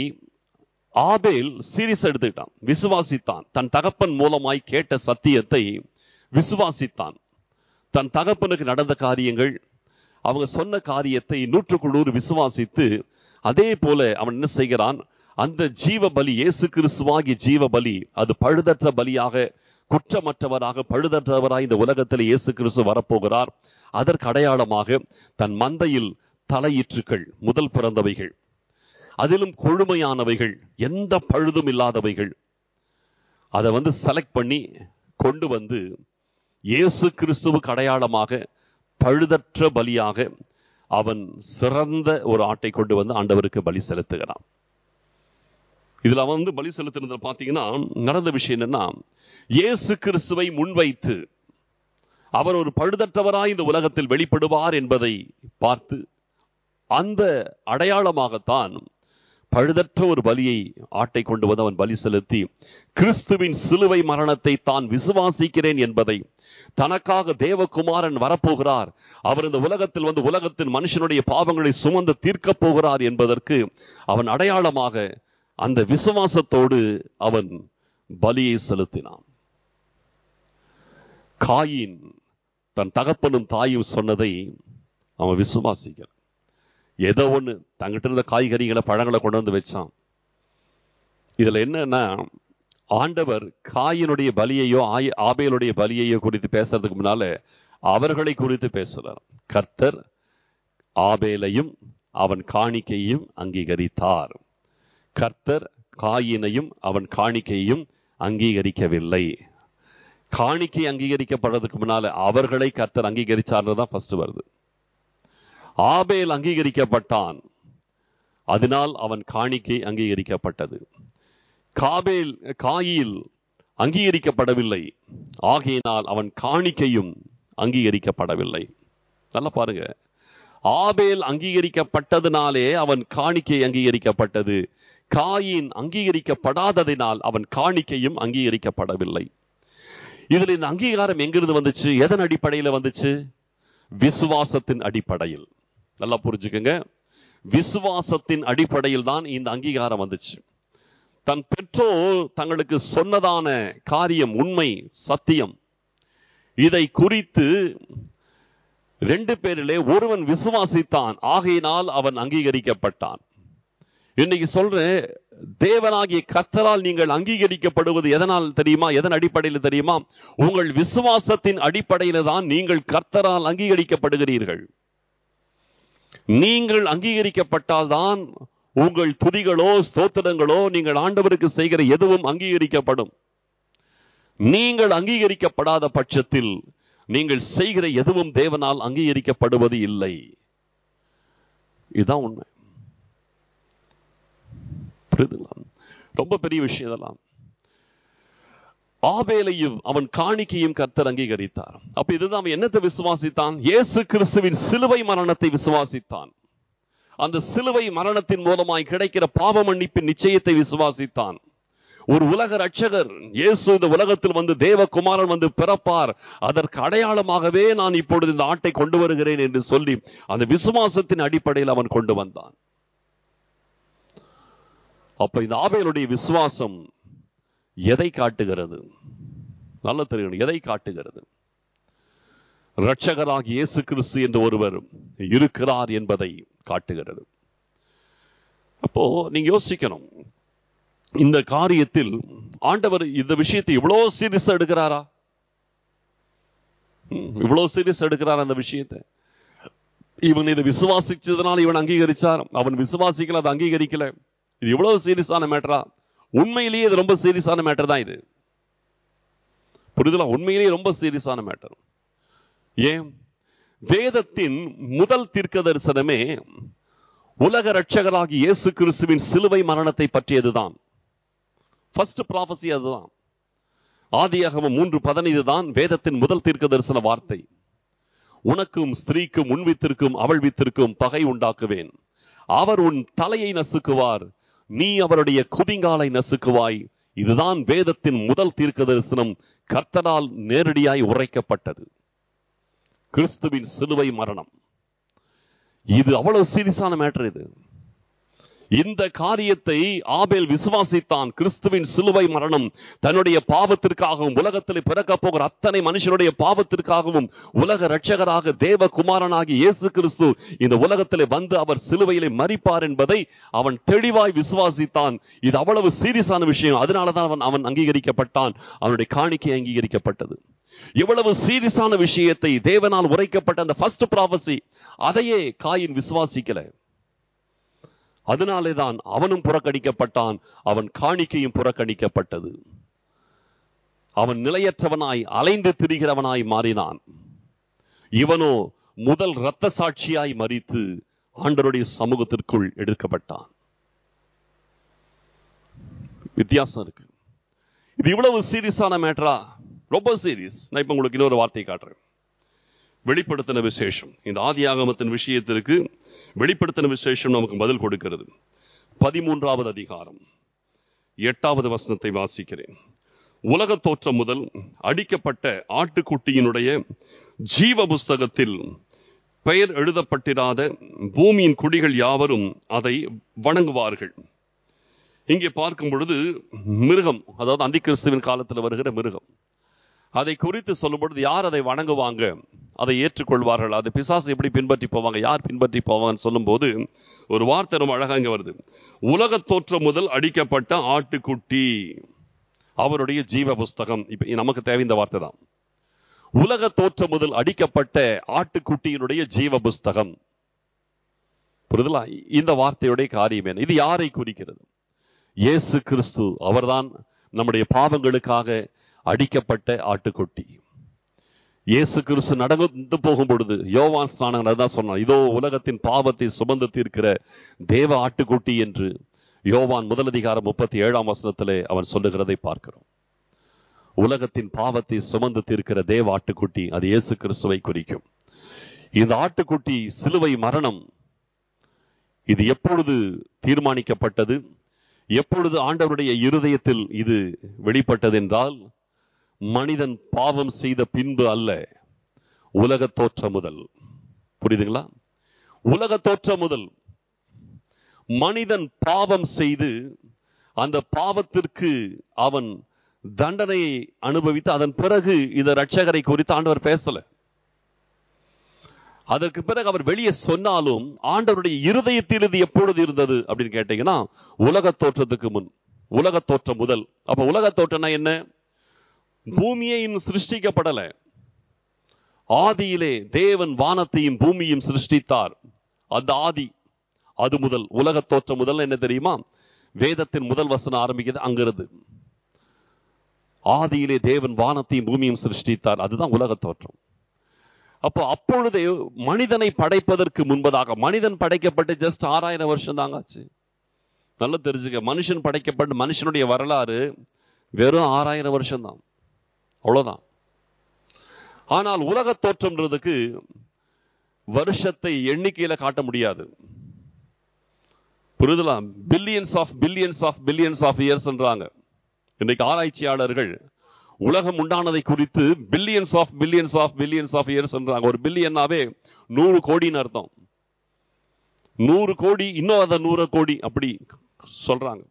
ஆபேல் சீரியஸ் எடுத்துக்கிட்டான் விசுவாசித்தான் தன் தகப்பன் மூலமாய் கேட்ட சத்தியத்தை விசுவாசித்தான் தன் தகப்பனுக்கு நடந்த காரியங்கள் அவங்க சொன்ன காரியத்தை நூற்றுக்கு நூறு விசுவாசித்து அதே போல அவன் என்ன செய்கிறான் அந்த ஜீவ பலி இயேசு கிறிஸ்துவாகிய ஜீவ பலி அது பழுதற்ற பலியாக குற்றமற்றவராக பழுதற்றவராய் இந்த உலகத்தில் இயேசு கிறிஸ்து வரப்போகிறார் அதற்கு அடையாளமாக தன் மந்தையில் தலையீற்றுக்கள் முதல் பிறந்தவைகள் அதிலும் கொழுமையானவைகள் எந்த பழுதும் இல்லாதவைகள் அதை வந்து செலக்ட் பண்ணி கொண்டு வந்து இயேசு கிறிஸ்துவுக்கு அடையாளமாக பழுதற்ற பலியாக அவன் சிறந்த ஒரு ஆட்டை கொண்டு வந்து ஆண்டவருக்கு பலி செலுத்துகிறான் இதுல அவன் வந்து பலி செலுத்தினதுல பாத்தீங்கன்னா நடந்த விஷயம் என்னன்னா இயேசு கிறிஸ்துவை முன்வைத்து அவர் ஒரு பழுதற்றவராய் இந்த உலகத்தில் வெளிப்படுவார் என்பதை பார்த்து அந்த அடையாளமாகத்தான் பழுதற்ற ஒரு பலியை ஆட்டை கொண்டு வந்து அவன் பலி செலுத்தி கிறிஸ்துவின் சிலுவை மரணத்தை தான் விசுவாசிக்கிறேன் என்பதை தனக்காக தேவகுமாரன் வரப்போகிறார் அவர் இந்த உலகத்தில் வந்து உலகத்தின் மனுஷனுடைய பாவங்களை சுமந்து தீர்க்கப் போகிறார் என்பதற்கு அவன் அடையாளமாக அந்த விசுவாசத்தோடு அவன் பலியை செலுத்தினான் காயின் தன் தகப்பனும் தாயும் சொன்னதை அவன் விசுவாசிக்கிறான் ஏதோ ஒண்ணு தங்கிட்ட இருந்த காய்கறிகளை பழங்களை கொண்டு வந்து வச்சான் இதுல என்னன்னா ஆண்டவர் காயினுடைய பலியையோ ஆய- ஆபேலுடைய பலியையோ குறித்து பேசுறதுக்கு முன்னால அவர்களை குறித்து பேசுறார் கர்த்தர் ஆபேலையும் அவன் காணிக்கையும் அங்கீகரித்தார் கர்த்தர் காயினையும் அவன் காணிக்கையும் அங்கீகரிக்கவில்லை காணிக்கை அங்கீகரிக்கப்படுறதுக்கு முன்னால அவர்களை கர்த்தர் அங்கீகரிச்சார்னு தான் ஃபர்ஸ்ட் வருது ஆபேல் அங்கீகரிக்கப்பட்டான் அதனால் அவன் காணிக்கை அங்கீகரிக்கப்பட்டது காபேல் காயில் அங்கீகரிக்கப்படவில்லை ஆகையினால் அவன் காணிக்கையும் அங்கீகரிக்கப்படவில்லை நல்லா பாருங்க ஆபேல் அங்கீகரிக்கப்பட்டதினாலே அவன் காணிக்கை அங்கீகரிக்கப்பட்டது காயின் அங்கீகரிக்கப்படாததினால் அவன் காணிக்கையும் அங்கீகரிக்கப்படவில்லை இதுல இந்த அங்கீகாரம் எங்கிருந்து வந்துச்சு எதன் அடிப்படையில வந்துச்சு விசுவாசத்தின் அடிப்படையில் நல்லா புரிஞ்சுக்கங்க விசுவாசத்தின் அடிப்படையில் தான் இந்த அங்கீகாரம் வந்துச்சு தன் பெற்றோர் தங்களுக்கு சொன்னதான காரியம் உண்மை சத்தியம் இதை குறித்து ரெண்டு பேரிலே ஒருவன் விசுவாசித்தான் ஆகையினால் அவன் அங்கீகரிக்கப்பட்டான் இன்னைக்கு சொல்றேன் தேவனாகிய கர்த்தரால் நீங்கள் அங்கீகரிக்கப்படுவது எதனால் தெரியுமா எதன் அடிப்படையில் தெரியுமா உங்கள் விசுவாசத்தின் அடிப்படையில தான் நீங்கள் கர்த்தரால் அங்கீகரிக்கப்படுகிறீர்கள் நீங்கள் அங்கீகரிக்கப்பட்டால் தான் உங்கள் துதிகளோ ஸ்தோத்திரங்களோ நீங்கள் ஆண்டவருக்கு செய்கிற எதுவும் அங்கீகரிக்கப்படும் நீங்கள் அங்கீகரிக்கப்படாத பட்சத்தில் நீங்கள் செய்கிற எதுவும் தேவனால் அங்கீகரிக்கப்படுவது இல்லை இதுதான் உண்மை புரியுதுங்களா ரொம்ப பெரிய விஷயம் இதெல்லாம் ஆபேலையும் அவன் காணிக்கையும் கர்த்தர் அங்கீகரித்தார் அப்ப இதுதான் அவன் என்னத்தை விசுவாசித்தான் இயேசு கிறிஸ்துவின் சிலுவை மரணத்தை விசுவாசித்தான் அந்த சிலுவை மரணத்தின் மூலமாய் கிடைக்கிற பாவ மன்னிப்பின் நிச்சயத்தை விசுவாசித்தான் ஒரு உலக ரட்சகர் இயேசு இந்த உலகத்தில் வந்து தேவகுமாரன் வந்து பிறப்பார் அதற்கு அடையாளமாகவே நான் இப்பொழுது இந்த ஆட்டை கொண்டு வருகிறேன் என்று சொல்லி அந்த விசுவாசத்தின் அடிப்படையில் அவன் கொண்டு வந்தான் அப்ப இந்த ஆபேலுடைய விசுவாசம் எதை காட்டுகிறது நல்ல தெரியணும் எதை காட்டுகிறது இரட்சகராகி இயேசு கிறிஸ்து என்று ஒருவர் இருக்கிறார் என்பதை காட்டுகிறது அப்போ நீங்க யோசிக்கணும் இந்த காரியத்தில் ஆண்டவர் இந்த விஷயத்தை இவ்வளவு சீரியஸ் எடுக்கிறாரா ம், இவ்வளவு சீரியஸ் எடுக்கிறார் அந்த விஷயத்தை இவன் இதை விசுவாசிச்சதுனால இவன் அங்கீகரிச்சார் அவன் விசுவாசிக்கல அதை அங்கீகரிக்கல இது இவ்வளவு சீரியஸான மேட்டரா உண்மையிலேயே இது ரொம்ப சீரியஸான மேட்டர் தான் இது புரிதலா உண்மையிலேயே ரொம்ப சீரியஸான மேட்டர் ஏன் வேதத்தின் முதல் தீர்க்க தரிசனமே உலக ரட்சகராகி இயேசு கிறிஸ்துவின் சிலுவை மரணத்தை பற்றியதுதான் ஃபர்ஸ்ட் ப்ராபசி அதுதான் ஆதியாகமம் மூன்று பதினைந்து தான் வேதத்தின் முதல் தீர்க்க தரிசன வார்த்தை உனக்கும் ஸ்திரீக்கும் உன் வித்திற்கும் அவள் வித்திற்கும் பகை உண்டாக்குவேன் அவர் உன் தலையை நசுக்குவார் நீ அவருடைய குதிங்காலை நசுக்குவாய் இதுதான் வேதத்தின் முதல் தீர்க்க தரிசனம் கர்த்தரால் நேரடியாய் உரைக்கப்பட்டது கிறிஸ்துவின் சிலுவை மரணம் இது அவ்வளவு சீரியஸான மேட்டர் இது இந்த காரியத்தை ஆபேல் விசுவாசித்தான் கிறிஸ்துவின் சிலுவை மரணம் தன்னுடைய பாவத்திற்காகவும் உலகத்தில் பிறக்க போகிற அத்தனை மனுஷனுடைய பாவத்திற்காகவும் உலக ரட்சகராக தேவகுமாரனாகி இயேசு கிறிஸ்து இந்த உலகத்திலே வந்து அவர் சிலுவையிலே மறிப்பார் என்பதை அவன் தெளிவாய் விசுவாசித்தான் இது அவ்வளவு சீரியஸான விஷயம் அதனாலதான் அவன் அவன் அங்கீகரிக்கப்பட்டான் அவனுடைய காணிக்கை அங்கீகரிக்கப்பட்டது இவ்வளவு சீரியஸான விஷயத்தை தேவனால் உரைக்கப்பட்ட அந்த ஃபர்ஸ்ட் ப்ராபசி அதையே காயின் விசுவாசிக்கல அதனாலே தான் அவனும் புறக்கணிக்கப்பட்டான் அவன் காணிக்கையும் புறக்கணிக்கப்பட்டது அவன் நிலையற்றவனாய் அலைந்து திரிகிறவனாய் மாறினான் இவனோ முதல் இரத்த சாட்சியாய் மறித்து ஆண்டருடைய சமூகத்திற்குள் எடுக்கப்பட்டான் வித்தியாசம் இருக்கு இது இவ்வளவு சீரியஸான மேட்டரா ரொம்ப சீரியஸ் நான் இப்ப உங்களுக்கு இன்னொரு வார்த்தை காட்டுறேன் வெளிப்படுத்தின விசேஷம் இந்த ஆதியாகமத்தின் விஷயத்திற்கு வெளிப்படுத்தின விசேஷம் நமக்கு பதில் கொடுக்கிறது பதிமூன்றாவது அதிகாரம் எட்டாவது வசனத்தை வாசிக்கிறேன் உலக தோற்றம் முதல் அடிக்கப்பட்ட ஆட்டுக்குட்டியினுடைய ஜீவ புஸ்தகத்தில் பெயர் எழுதப்பட்டிராத பூமியின் குடிகள் யாவரும் அதை வணங்குவார்கள் இங்கே பார்க்கும் பொழுது மிருகம் அதாவது அந்திகிறிஸ்துவின் காலத்தில் வருகிற மிருகம் அதை குறித்து சொல்லும்பொழுது யார் அதை வணங்குவாங்க அதை ஏற்றுக்கொள்வார்கள் அதை பிசாசு எப்படி பின்பற்றி போவாங்க யார் பின்பற்றி போவாங்கன்னு சொல்லும்போது ஒரு வார்த்தை ரொம்ப அழகா இங்க வருது உலக தோற்றம் முதல் அடிக்கப்பட்ட ஆட்டுக்குட்டி அவருடைய ஜீவ புஸ்தகம் இப்ப நமக்கு தேவை இந்த வார்த்தை தான் உலக தோற்றம் முதல் அடிக்கப்பட்ட ஆட்டுக்குட்டியினுடைய ஜீவ புஸ்தகம் புரியுதுல இந்த வார்த்தையுடைய காரியம் என்ன இது யாரை குறிக்கிறது இயேசு கிறிஸ்து அவர்தான் நம்முடைய பாவங்களுக்காக அடிக்கப்பட்ட ஆட்டுக்குட்டி இயேசு கிறிஸ்து நடந்து போகும் பொழுது யோவான் ஸ்நானகன் தான் சொன்னான் இதோ உலகத்தின் பாவத்தை சுமந்து தீர்க்கிற தேவ ஆட்டுக்குட்டி என்று யோவான் முதல் அதிகாரம் முப்பத்தி ஏழாம் வசனத்திலே அவன் சொல்லுகிறதை பார்க்கிறோம் உலகத்தின் பாவத்தை சுமந்து தீர்க்கிற தேவ ஆட்டுக்குட்டி அது இயேசு கிறிஸ்துவை குறிக்கும் இந்த ஆட்டுக்குட்டி சிலுவை மரணம் இது எப்பொழுது தீர்மானிக்கப்பட்டது எப்பொழுது ஆண்டவருடைய இருதயத்தில் இது வெளிப்பட்டது என்றால் மனிதன் பாவம் செய்த பின்பு அல்ல உலக தோற்றம் முதல் புரியுதுங்களா உலக தோற்றம் முதல் மனிதன் பாவம் செய்து அந்த பாவத்திற்கு அவன் தண்டனையை அனுபவித்து அதன் பிறகு இந்த ரட்சகரை குறித்து ஆண்டவர் பேசல அதற்கு பிறகு அவர் வெளியே சொன்னாலும் ஆண்டவருடைய இருதயத்தில் இது எப்பொழுது இருந்தது அப்படின்னு கேட்டீங்கன்னா உலக தோற்றத்துக்கு முன் உலக தோற்றம் முதல் அப்ப உலக தோற்றம்னா என்ன பூமியே இன்னும் சிருஷ்டிக்கப்படல ஆதியிலே தேவன் வானத்தையும் பூமியும் சிருஷ்டித்தார் அந்த ஆதி அது முதல் உலக தோற்றம் முதல் என்ன தெரியுமா வேதத்தின் முதல் வசனம் ஆரம்பிக்கிறது அங்கிருந்து ஆதியிலே தேவன் வானத்தையும் பூமியும் சிருஷ்டித்தார் அதுதான் உலக தோற்றம் அப்போ அப்பொழுதே மனிதனை படைப்பதற்கு முன்பதாக மனிதன் படைக்கப்பட்டு ஜஸ்ட் ஆறாயிரம் வருஷம் தாங்க ஆச்சு நல்லா தெரிஞ்சுக்க மனுஷன் படைக்கப்பட்டு மனுஷனுடைய வரலாறு வெறும் ஆறாயிரம் வருஷம் தான் அவ்வளவுதான் ஆனால் உலக தோற்றம்ன்றதுக்கு வருஷத்தை எண்ணிக்கையில காட்ட முடியாது புரிதலாம் billions of billions of billions of இயர்ஸ்ன்றாங்க இன்றைக்கு ஆராய்ச்சியாளர்கள் உலகம் உண்டானதை குறித்து billions of billions of billions of years ஒரு பில்லியன்னாவே நூறு கோடின்னு அர்த்தம் நூறு கோடி இன்னும் அதை நூறு கோடி அப்படி சொல்றாங்க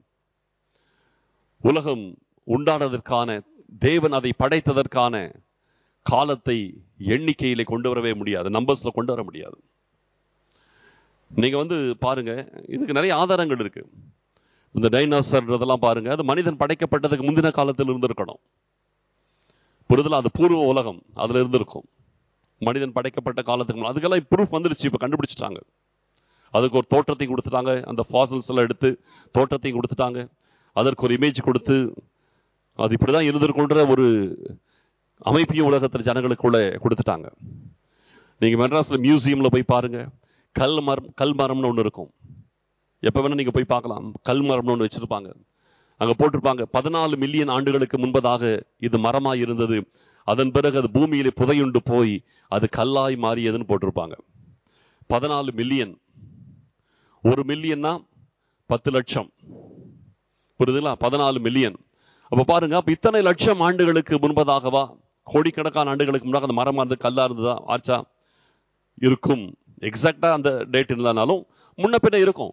உலகம் உண்டானதற்கான தேவன் அதை படைத்ததற்கான காலத்தை எண்ணிக்கையில கொண்டு வரவே முடியாது நம்பர்ஸ்ல கொண்டு வர முடியாது நீங்க வந்து பாருங்க இதுக்கு நிறைய ஆதாரங்கள் இருக்கு இந்த டைனாசர்ன்றதெல்லாம் பாருங்க அது மனிதன் படைக்கப்பட்டதுக்கு முந்தின காலத்தில் இருந்திருக்கணும் புரிதல் அது பூர்வ உலகம் அதுல இருந்திருக்கும் மனிதன் படைக்கப்பட்ட காலத்துக்கு முன்னாடி அதுக்கெல்லாம் ப்ரூஃப் வந்துருச்சு இப்ப கண்டுபிடிச்சிட்டாங்க அதுக்கு ஒரு தோற்றத்தையும் கொடுத்துட்டாங்க அந்த ஃபாசல்ஸ் எல்லாம் எடுத்து தோற்றத்தையும் கொடுத்துட்டாங்க அதற்கு ஒரு இமேஜ் கொடுத்து அது இப்படிதான் இருந்திருக்குன்ற ஒரு அமைப்பையும் உலகத்தில் ஜனங்களுக்குள்ள கொடுத்துட்டாங்க நீங்க மெட்ராஸ்ல மியூசியம்ல போய் பாருங்க கல் மரம் கல் மரம்னு ஒன்று இருக்கும் எப்ப வேணா நீங்க போய் பார்க்கலாம் கல் மரம்னு ஒன்று வச்சிருப்பாங்க அங்க போட்டிருப்பாங்க பதினாலு மில்லியன் ஆண்டுகளுக்கு முன்பதாக இது மரமாய் இருந்தது அதன் பிறகு அது பூமியிலே புதையுண்டு போய் அது கல்லாய் மாறியதுன்னு போட்டிருப்பாங்க பதினாலு மில்லியன் ஒரு மில்லியன்னா பத்து லட்சம் புரியுதுங்களா பதினாலு மில்லியன் அப்ப பாருங்க அப்ப இத்தனை லட்சம் ஆண்டுகளுக்கு முன்பதாகவா கோடிக்கணக்கான ஆண்டுகளுக்கு முன்னாக அந்த மரமா இருந்து கல்லா இருந்ததா ஆச்சா இருக்கும் எக்ஸாக்டா அந்த டேட் இருந்தாலும் முன்ன பின்ன இருக்கும்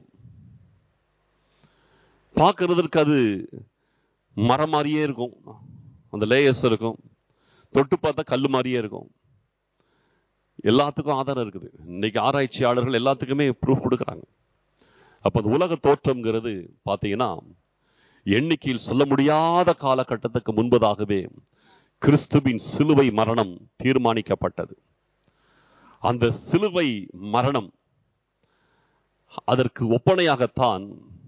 பார்க்கறதுக்கு அது மரம் மாதிரியே இருக்கும் அந்த லேயர்ஸ் இருக்கும் தொட்டு பார்த்தா கல் மாதிரியே இருக்கும் எல்லாத்துக்கும் ஆதாரம் இருக்குது இன்னைக்கு ஆராய்ச்சியாளர்கள் எல்லாத்துக்குமே ப்ரூஃப் கொடுக்குறாங்க அப்ப அந்த உலக தோற்றம்ங்கிறது பார்த்தீங்கன்னா எண்ணிக்கையில் சொல்ல முடியாத காலகட்டத்துக்கு முன்பதாகவே கிறிஸ்துவின் சிலுவை மரணம் தீர்மானிக்கப்பட்டது அந்த சிலுவை மரணம் அதற்கு ஒப்பனையாகத்தான்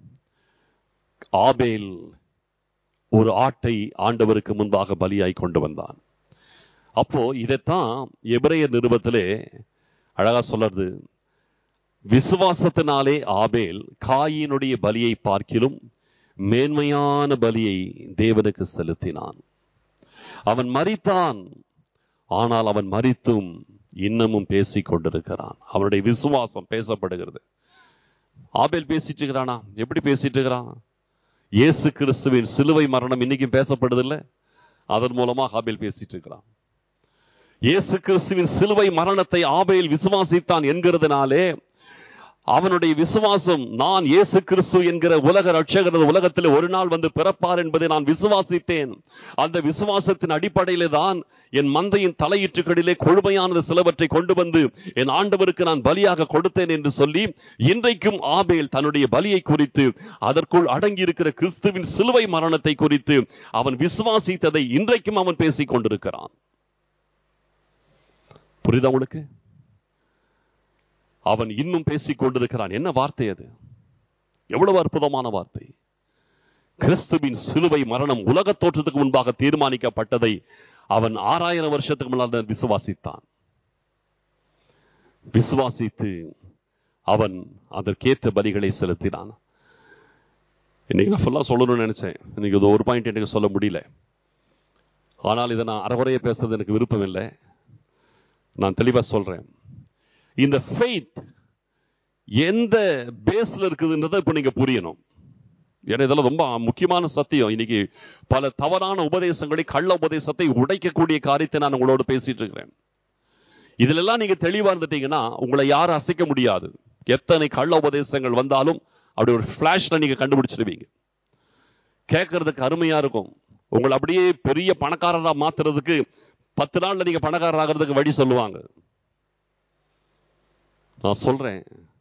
ஆபேல் ஒரு ஆட்டை ஆண்டவருக்கு முன்பாக பலியாய் கொண்டு வந்தான் அப்போ இதைத்தான் எபிரேய நிருபத்திலே அழகா சொல்றது விசுவாசத்தினாலே ஆபேல் காயினுடைய பலியை பார்க்கிலும் மேன்மையான பலியை தேவனுக்கு செலுத்தினான் அவன் மறித்தான் ஆனால் அவன் மறித்தும் இன்னமும் பேசிக் கொண்டிருக்கிறான் அவனுடைய விசுவாசம் பேசப்படுகிறது ஆபேல் பேசிட்டு இருக்கிறானா எப்படி பேசிட்டு இருக்கிறான் இயேசு கிறிஸ்துவின் சிலுவை மரணம் இன்னைக்கும் பேசப்படுது இல்ல அதன் மூலமா ஆபேல் பேசிட்டு இருக்கிறான் இயேசு கிறிஸ்துவின் சிலுவை மரணத்தை ஆபேல் விசுவாசித்தான் என்கிறதுனாலே அவனுடைய விசுவாசம் நான் இயேசு கிறிஸ்து என்கிற உலக ரட்சகரது உலகத்தில் ஒரு நாள் வந்து பிறப்பார் என்பதை நான் விசுவாசித்தேன் அந்த விசுவாசத்தின் அடிப்படையிலே தான் என் மந்தையின் தலையீற்றுகளிலே கொழுமையானது சிலவற்றை கொண்டு வந்து என் ஆண்டவருக்கு நான் பலியாக கொடுத்தேன் என்று சொல்லி இன்றைக்கும் ஆபேல் தன்னுடைய பலியை குறித்து அதற்குள் அடங்கி இருக்கிற கிறிஸ்துவின் சிலுவை மரணத்தை குறித்து அவன் விசுவாசித்ததை இன்றைக்கும் அவன் பேசிக் கொண்டிருக்கிறான் புரியுதா உங்களுக்கு அவன் இன்னும் பேசிக் கொண்டிருக்கிறான் என்ன வார்த்தை அது எவ்வளவு அற்புதமான வார்த்தை கிறிஸ்துவின் சிலுவை மரணம் உலக தோற்றத்துக்கு முன்பாக தீர்மானிக்கப்பட்டதை அவன் ஆறாயிரம் வருஷத்துக்கு முன்னால் விசுவாசித்தான் விசுவாசித்து அவன் அதற்கேற்ற பலிகளை செலுத்தினான் இன்னைக்கு நான் ஃபுல்லா சொல்லணும்னு நினைச்சேன் இன்னைக்கு இது ஒரு பாயிண்ட் எனக்கு சொல்ல முடியல ஆனால் இதை நான் அறகுறைய பேசுறது எனக்கு விருப்பம் இல்லை நான் தெளிவா சொல்றேன் இந்த ஃபெய்த் எந்த பேஸ்ல இருக்குதுன்றதை இப்ப நீங்க புரியணும் ஏன்னா இதெல்லாம் ரொம்ப முக்கியமான சத்தியம் இன்னைக்கு பல தவறான உபதேசங்களை கள்ள உபதேசத்தை உடைக்கக்கூடிய காரியத்தை நான் உங்களோட பேசிட்டு இருக்கிறேன் இதுல எல்லாம் நீங்க தெளிவா இருந்துட்டீங்கன்னா உங்களை யாரும் அசைக்க முடியாது எத்தனை கள்ள உபதேசங்கள் வந்தாலும் அப்படி ஒரு பிளாஷ்ல நீங்க கண்டுபிடிச்சிருவீங்க கேட்கறதுக்கு அருமையா இருக்கும் உங்களை அப்படியே பெரிய பணக்காரரா மாத்துறதுக்கு பத்து நாள்ல நீங்க பணக்காரர் ஆகிறதுக்கு வழி சொல்லுவாங்க நான் சொல்றேன்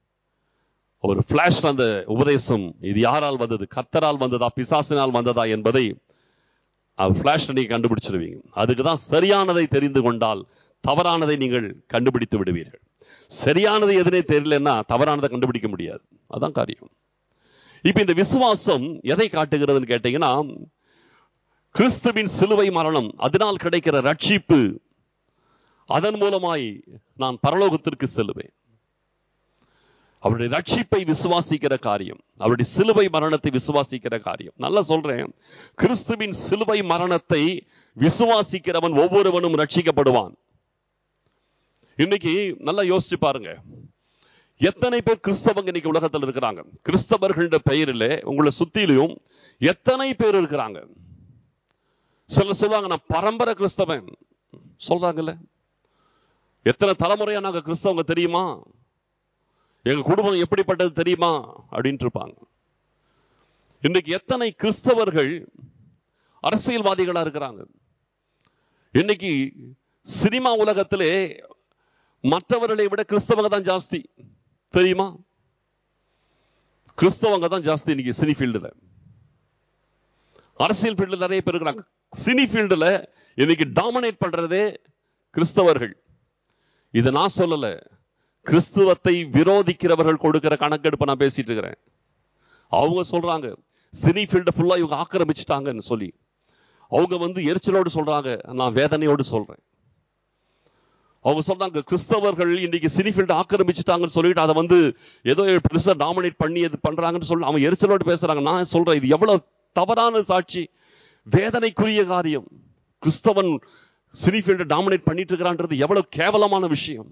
ஒரு பிளாஷ் அந்த உபதேசம் இது யாரால் வந்தது கத்தரால் வந்ததா பிசாசினால் வந்ததா என்பதை பிளாஷ் நீங்க கண்டுபிடிச்சிருவீங்க அதுக்கு தான் சரியானதை தெரிந்து கொண்டால் தவறானதை நீங்கள் கண்டுபிடித்து விடுவீர்கள் சரியானது எதுனே தெரியலன்னா தவறானதை கண்டுபிடிக்க முடியாது அதான் காரியம் இப்ப இந்த விசுவாசம் எதை காட்டுகிறதுன்னு கேட்டீங்கன்னா கிறிஸ்துவின் சிலுவை மரணம் அதனால் கிடைக்கிற ரட்சிப்பு அதன் மூலமாய் நான் பரலோகத்திற்கு செல்லுவேன் அவருடைய ரட்சிப்பை விசுவாசிக்கிற காரியம் அவருடைய சிலுவை மரணத்தை விசுவாசிக்கிற காரியம் நல்லா சொல்றேன் கிறிஸ்துவின் சிலுவை மரணத்தை விசுவாசிக்கிறவன் ஒவ்வொருவனும் ரட்சிக்கப்படுவான் இன்னைக்கு நல்லா யோசிச்சு பாருங்க எத்தனை பேர் கிறிஸ்தவங்க இன்னைக்கு உலகத்தில் இருக்கிறாங்க கிறிஸ்தவர்கள பெயரில் உங்களை சுத்திலையும் எத்தனை பேர் இருக்கிறாங்க சிலர் சொல்லுவாங்க நான் பரம்பரை கிறிஸ்தவன் சொல்றாங்கல்ல எத்தனை தலைமுறையா நாங்க கிறிஸ்தவங்க தெரியுமா எங்க குடும்பம் எப்படிப்பட்டது தெரியுமா அப்படின்ட்டு இருப்பாங்க இன்னைக்கு எத்தனை கிறிஸ்தவர்கள் அரசியல்வாதிகளா இருக்கிறாங்க இன்னைக்கு சினிமா உலகத்திலே மற்றவர்களை விட கிறிஸ்தவங்க தான் ஜாஸ்தி தெரியுமா கிறிஸ்தவங்க தான் ஜாஸ்தி இன்னைக்கு சினி ஃபீல்டுல அரசியல் ஃபீல்டு நிறைய பேர் இருக்கிறாங்க சினி ஃபீல்டுல இன்னைக்கு டாமினேட் பண்றதே கிறிஸ்தவர்கள் இதை நான் சொல்லல கிறிஸ்துவத்தை விரோதிக்கிறவர்கள் கொடுக்கிற கணக்கெடுப்பை நான் பேசிட்டு இருக்கிறேன் அவங்க சொல்றாங்க சினி ஃபீல்ட ஃபுல்லா இவங்க ஆக்கிரமிச்சிட்டாங்கன்னு சொல்லி அவங்க வந்து எரிச்சலோடு சொல்றாங்க நான் வேதனையோடு சொல்றேன் அவங்க சொல்றாங்க கிறிஸ்தவர்கள் இன்னைக்கு சினி ஃபீல்டு ஆக்கிரமிச்சிட்டாங்கன்னு சொல்லிட்டு அதை வந்து ஏதோ பெருசா டாமினேட் பண்ணி இது பண்றாங்கன்னு சொல்லி அவங்க எரிச்சலோடு பேசுறாங்க நான் சொல்றேன் இது எவ்வளவு தவறான சாட்சி வேதனைக்குரிய காரியம் கிறிஸ்தவன் சினி ஃபீல்டை டாமினேட் பண்ணிட்டு இருக்கிறான்றது எவ்வளவு கேவலமான விஷயம்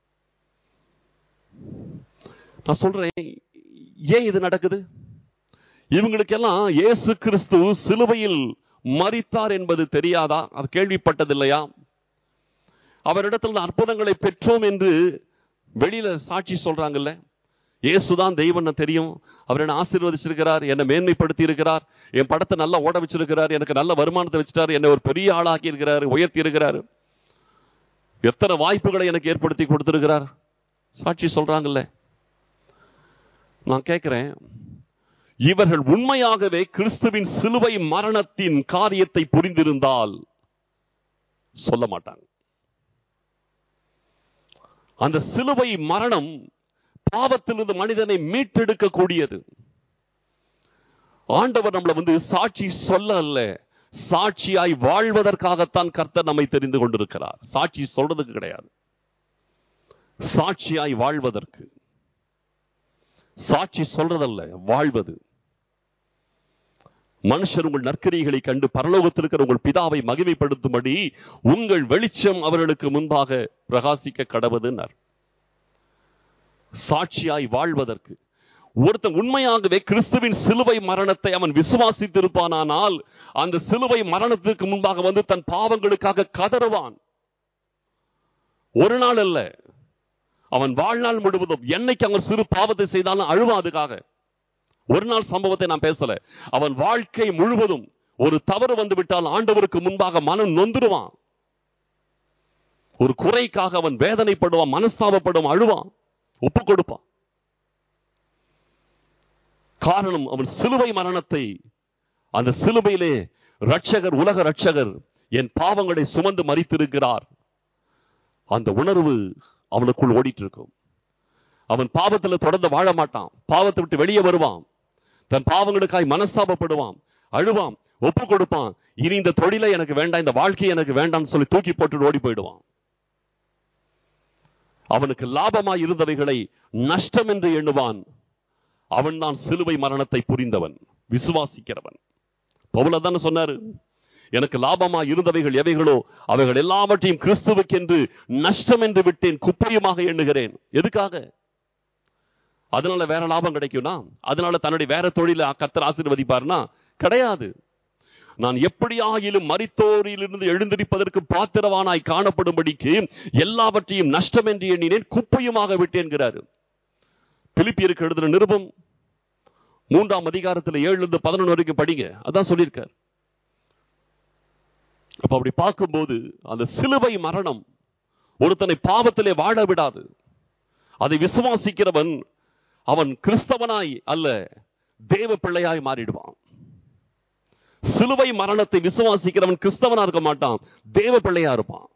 நான் சொல்றேன் ஏன் இது நடக்குது இவங்களுக்கெல்லாம் இயேசு கிறிஸ்து சிலுவையில் மறித்தார் என்பது தெரியாதா அது கேள்விப்பட்டதில்லையா அவரிடத்தில் அற்புதங்களை பெற்றோம் என்று வெளியில சாட்சி சொல்றாங்கல்ல இயேசுதான் தெய்வம் தெரியும் அவர் என்ன ஆசீர்வதிச்சிருக்கிறார் என்னை மேன்மைப்படுத்தி இருக்கிறார் என் படத்தை நல்லா ஓட வச்சிருக்கிறார் எனக்கு நல்ல வருமானத்தை வச்சுட்டார் என்னை ஒரு பெரிய ஆளாக்கி இருக்கிறார் உயர்த்தி இருக்கிறார் எத்தனை வாய்ப்புகளை எனக்கு ஏற்படுத்தி கொடுத்திருக்கிறார் சாட்சி சொல்றாங்கல்ல நான் கேட்கிறேன் இவர்கள் உண்மையாகவே கிறிஸ்துவின் சிலுவை மரணத்தின் காரியத்தை புரிந்திருந்தால் சொல்ல மாட்டாங்க அந்த சிலுவை மரணம் பாவத்திலிருந்து மனிதனை மீட்டெடுக்க கூடியது ஆண்டவர் நம்மளை வந்து சாட்சி சொல்ல அல்ல சாட்சியாய் வாழ்வதற்காகத்தான் கர்த்தர் நம்மை தெரிந்து கொண்டிருக்கிறார் சாட்சி சொல்றதுக்கு கிடையாது சாட்சியாய் வாழ்வதற்கு சாட்சி சொல்றதல்ல வாழ்வது மனுஷர் உங்கள் நற்கரிகளை கண்டு பரலோகத்தில் இருக்கிற உங்கள் பிதாவை மகிமைப்படுத்தும்படி உங்கள் வெளிச்சம் அவர்களுக்கு முன்பாக பிரகாசிக்க கடவுதுன்னார் சாட்சியாய் வாழ்வதற்கு ஒருத்தன் உண்மையாகவே கிறிஸ்துவின் சிலுவை மரணத்தை அவன் விசுவாசித்திருப்பானால் அந்த சிலுவை மரணத்திற்கு முன்பாக வந்து தன் பாவங்களுக்காக கதறுவான் ஒரு நாள் அல்ல அவன் வாழ்நாள் முழுவதும் என்னைக்கு அவன் சிறு பாவத்தை செய்தாலும் அழுவான் அதுக்காக ஒரு நாள் சம்பவத்தை நான் பேசல அவன் வாழ்க்கை முழுவதும் ஒரு தவறு வந்து விட்டால் ஆண்டவருக்கு முன்பாக மனம் நொந்துருவான் ஒரு குறைக்காக அவன் வேதனைப்படுவான் மனஸ்தாபப்படுவான் அழுவான் ஒப்பு கொடுப்பான் காரணம் அவன் சிலுவை மரணத்தை அந்த சிலுவையிலே ரட்சகர் உலக ரட்சகர் என் பாவங்களை சுமந்து மறித்திருக்கிறார் அந்த உணர்வு அவனுக்குள் ஓடிட்டு இருக்கும் அவன் பாவத்துல தொடர்ந்து வாழ மாட்டான் பாவத்தை விட்டு வெளியே வருவான் தன் பாவங்களுக்காய் மனஸ்தாபப்படுவான் அழுவான் ஒப்பு கொடுப்பான் இனி இந்த தொழிலை எனக்கு வேண்டாம் இந்த வாழ்க்கை எனக்கு வேண்டாம்னு சொல்லி தூக்கி போட்டு ஓடி போயிடுவான் அவனுக்கு லாபமாய் இருந்தவைகளை நஷ்டம் என்று எண்ணுவான் அவன் தான் சிலுவை மரணத்தை புரிந்தவன் விசுவாசிக்கிறவன் பவுல தானே சொன்னாரு எனக்கு லாபமா இருந்தவைகள் எவைகளோ அவைகள் எல்லாவற்றையும் கிறிஸ்துவுக்கென்று நஷ்டம் என்று விட்டேன் குப்பையுமாக எண்ணுகிறேன் எதுக்காக அதனால வேற லாபம் கிடைக்கும்னா அதனால தன்னுடைய வேற தொழில கத்தர் ஆசீர்வதிப்பார்னா கிடையாது நான் எப்படியாயிலும் மரித்தோரிலிருந்து எழுந்திருப்பதற்கு பாத்திரவானாய் காணப்படும்படிக்கு எல்லாவற்றையும் நஷ்டம் என்று எண்ணினேன் குப்பையுமாக விட்டேன்கிறாரு பிலிப்பியருக்கு எழுதின நிருபம் மூன்றாம் அதிகாரத்துல ஏழுல இருந்து பதினொன்று வரைக்கும் படிங்க அதான் சொல்லியிருக்கார் அப்ப அப்படி பார்க்கும்போது அந்த சிலுவை மரணம் ஒருத்தனை பாவத்திலே வாழ விடாது அதை விசுவாசிக்கிறவன் அவன் கிறிஸ்தவனாய் அல்ல தேவ பிள்ளையாய் மாறிடுவான் சிலுவை மரணத்தை விசுவாசிக்கிறவன் கிறிஸ்தவனா இருக்க மாட்டான் தேவ பிள்ளையா இருப்பான்